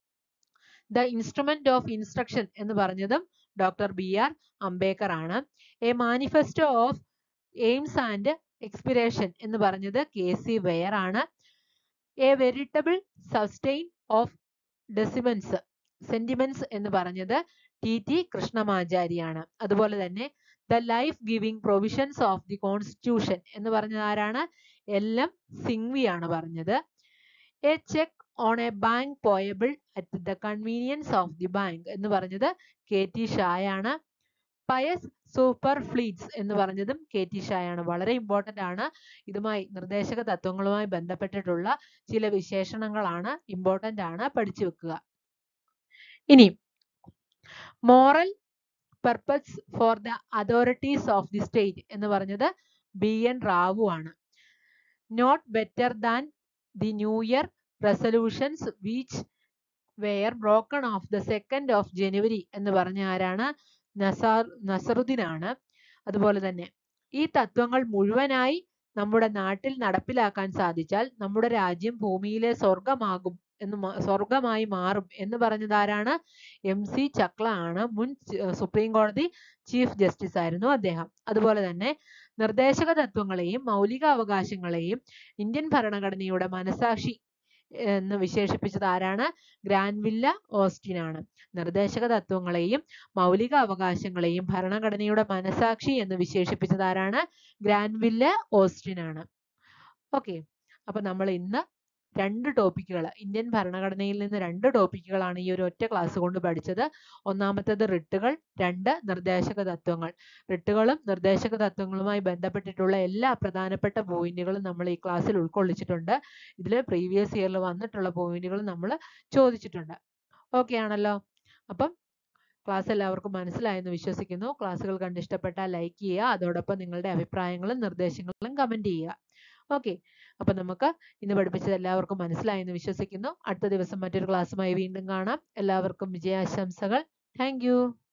ദ ഇൻസ്ട്രുമെന്റ് ഓഫ് ഇൻസ്ട്രക്ഷൻ എന്ന് പറഞ്ഞതും ഡോക്ടർ ബി ആർ അംബേദ്കർ ആണ് a manifesto of aims and expiration എന്ന് പറഞ്ഞത് കെ സി വെയർ ആണ് a veritable sustain of decimens sentiments എന്ന് പറഞ്ഞത് ടി ടി കൃഷ്ണമാചാരിയാണ് അതുപോലെ തന്നെ the life giving provisions of the constitution എന്ന് പറഞ്ഞത് ആരാണ് എൽ എം സിംഗ്വി ആണ് പറഞ്ഞത് a cheque on a bank payable at the convenience of the bank എന്ന് പറഞ്ഞത് കെ ടി ഷായാണ് പയസ് സൂപ്പർ ഫ്ലീറ്റ്സ് എന്ന് പറഞ്ഞതും കെ ടി ഷായാണ് വളരെ ഇമ്പോർട്ടന്റ് ആണ് ഇതുമായി നിർദ്ദേശക തത്വങ്ങളുമായി ബന്ധപ്പെട്ടിട്ടുള്ള ചില വിശേഷണങ്ങളാണ് ഇമ്പോർട്ടന്റ് ആണ് പഠിച്ചു വെക്കുക ഇനി moral purpose for the authorities of the state എന്ന് പറഞ്ഞത് ബി എൻ റാവു ആണ് not better than the new year resolutions which were broken of the second of January എന്ന് പറഞ്ഞ ആരാണ് നസാർ നസറുദ്ദീൻ ആണ് അതുപോലെ തന്നെ ഈ തത്വങ്ങൾ മുഴുവനായി നമ്മുടെ നാട്ടിൽ നടപ്പിലാക്കാൻ സാധിച്ചാൽ നമ്മുടെ രാജ്യം ഭൂമിയിലെ സ്വർഗമാകും എന്ന് മ- സ്വർഗമായി മാറും എന്ന് പറഞ്ഞത് ആരാണ് എം സി ചക്ല ആണ് മുൻ ച- സുപ്രീം കോടതി ചീഫ് ജസ്റ്റിസ് ആയിരുന്നു അദ്ദേഹം അതുപോലെ തന്നെ നിർദ്ദേശക തത്വങ്ങളെയും മൗലിക അവകാശങ്ങളെയും ഇന്ത്യൻ ഭരണഘടനയുടെ മനസാക്ഷി എന്ന് വിശേഷിപ്പിച്ചത് ആരാണ് ഗ്രാൻവില്ല ഓസ്റ്റിൻ ആണ് നിർദ്ദേശക തത്വങ്ങളെയും മൗലിക അവകാശങ്ങളെയും ഭരണഘടനയുടെ മനസാക്ഷി എന്ന് വിശേഷിപ്പിച്ചത് ആരാണ് ഗ്രാൻവില്ല ഓസ്റ്റിൻ ആണ് ഓക്കെ അപ്പൊ നമ്മൾ ഇന്ന് രണ്ട് ടോപ്പിക്കുകൾ ഇന്ത്യൻ ഭരണഘടനയിൽ നിന്ന് രണ്ട് ടോപ്പിക്കുകളാണ് ഈ ഒരു ഒറ്റ ക്ലാസ് കൊണ്ട് പഠിച്ചത് ഒന്നാമത്തേത് റിട്ടുകൾ രണ്ട് നിർദ്ദേശക തത്വങ്ങൾ റിട്ടുകളും നിർദ്ദേശക തത്വങ്ങളുമായി ബന്ധപ്പെട്ടിട്ടുള്ള എല്ലാ പ്രധാനപ്പെട്ട പോയിന്റുകളും നമ്മൾ ഈ ക്ലാസ്സിൽ ഉൾക്കൊള്ളിച്ചിട്ടുണ്ട് ഇതിൽ പ്രീവിയസ് ഇയറിൽ വന്നിട്ടുള്ള പോയിന്റുകൾ നമ്മൾ ചോദിച്ചിട്ടുണ്ട് ഓക്കെ ആണല്ലോ അപ്പം ക്ലാസ് എല്ലാവർക്കും മനസ്സിലായെന്ന് വിശ്വസിക്കുന്നു ക്ലാസ്സുകൾ കണ്ട് ഇഷ്ടപ്പെട്ടാൽ ലൈക്ക് ചെയ്യുക അതോടൊപ്പം നിങ്ങളുടെ അഭിപ്രായങ്ങളും നിർദ്ദേശങ്ങളും കമന്റ് ചെയ്യുക ഓക്കെ അപ്പൊ നമുക്ക് ഇന്ന് പഠിപ്പിച്ചത് എല്ലാവർക്കും മനസ്സിലായെന്ന് വിശ്വസിക്കുന്നു അടുത്ത ദിവസം മറ്റൊരു ക്ലാസ്സുമായി വീണ്ടും കാണാം എല്ലാവർക്കും വിജയാശംസകൾ താങ്ക്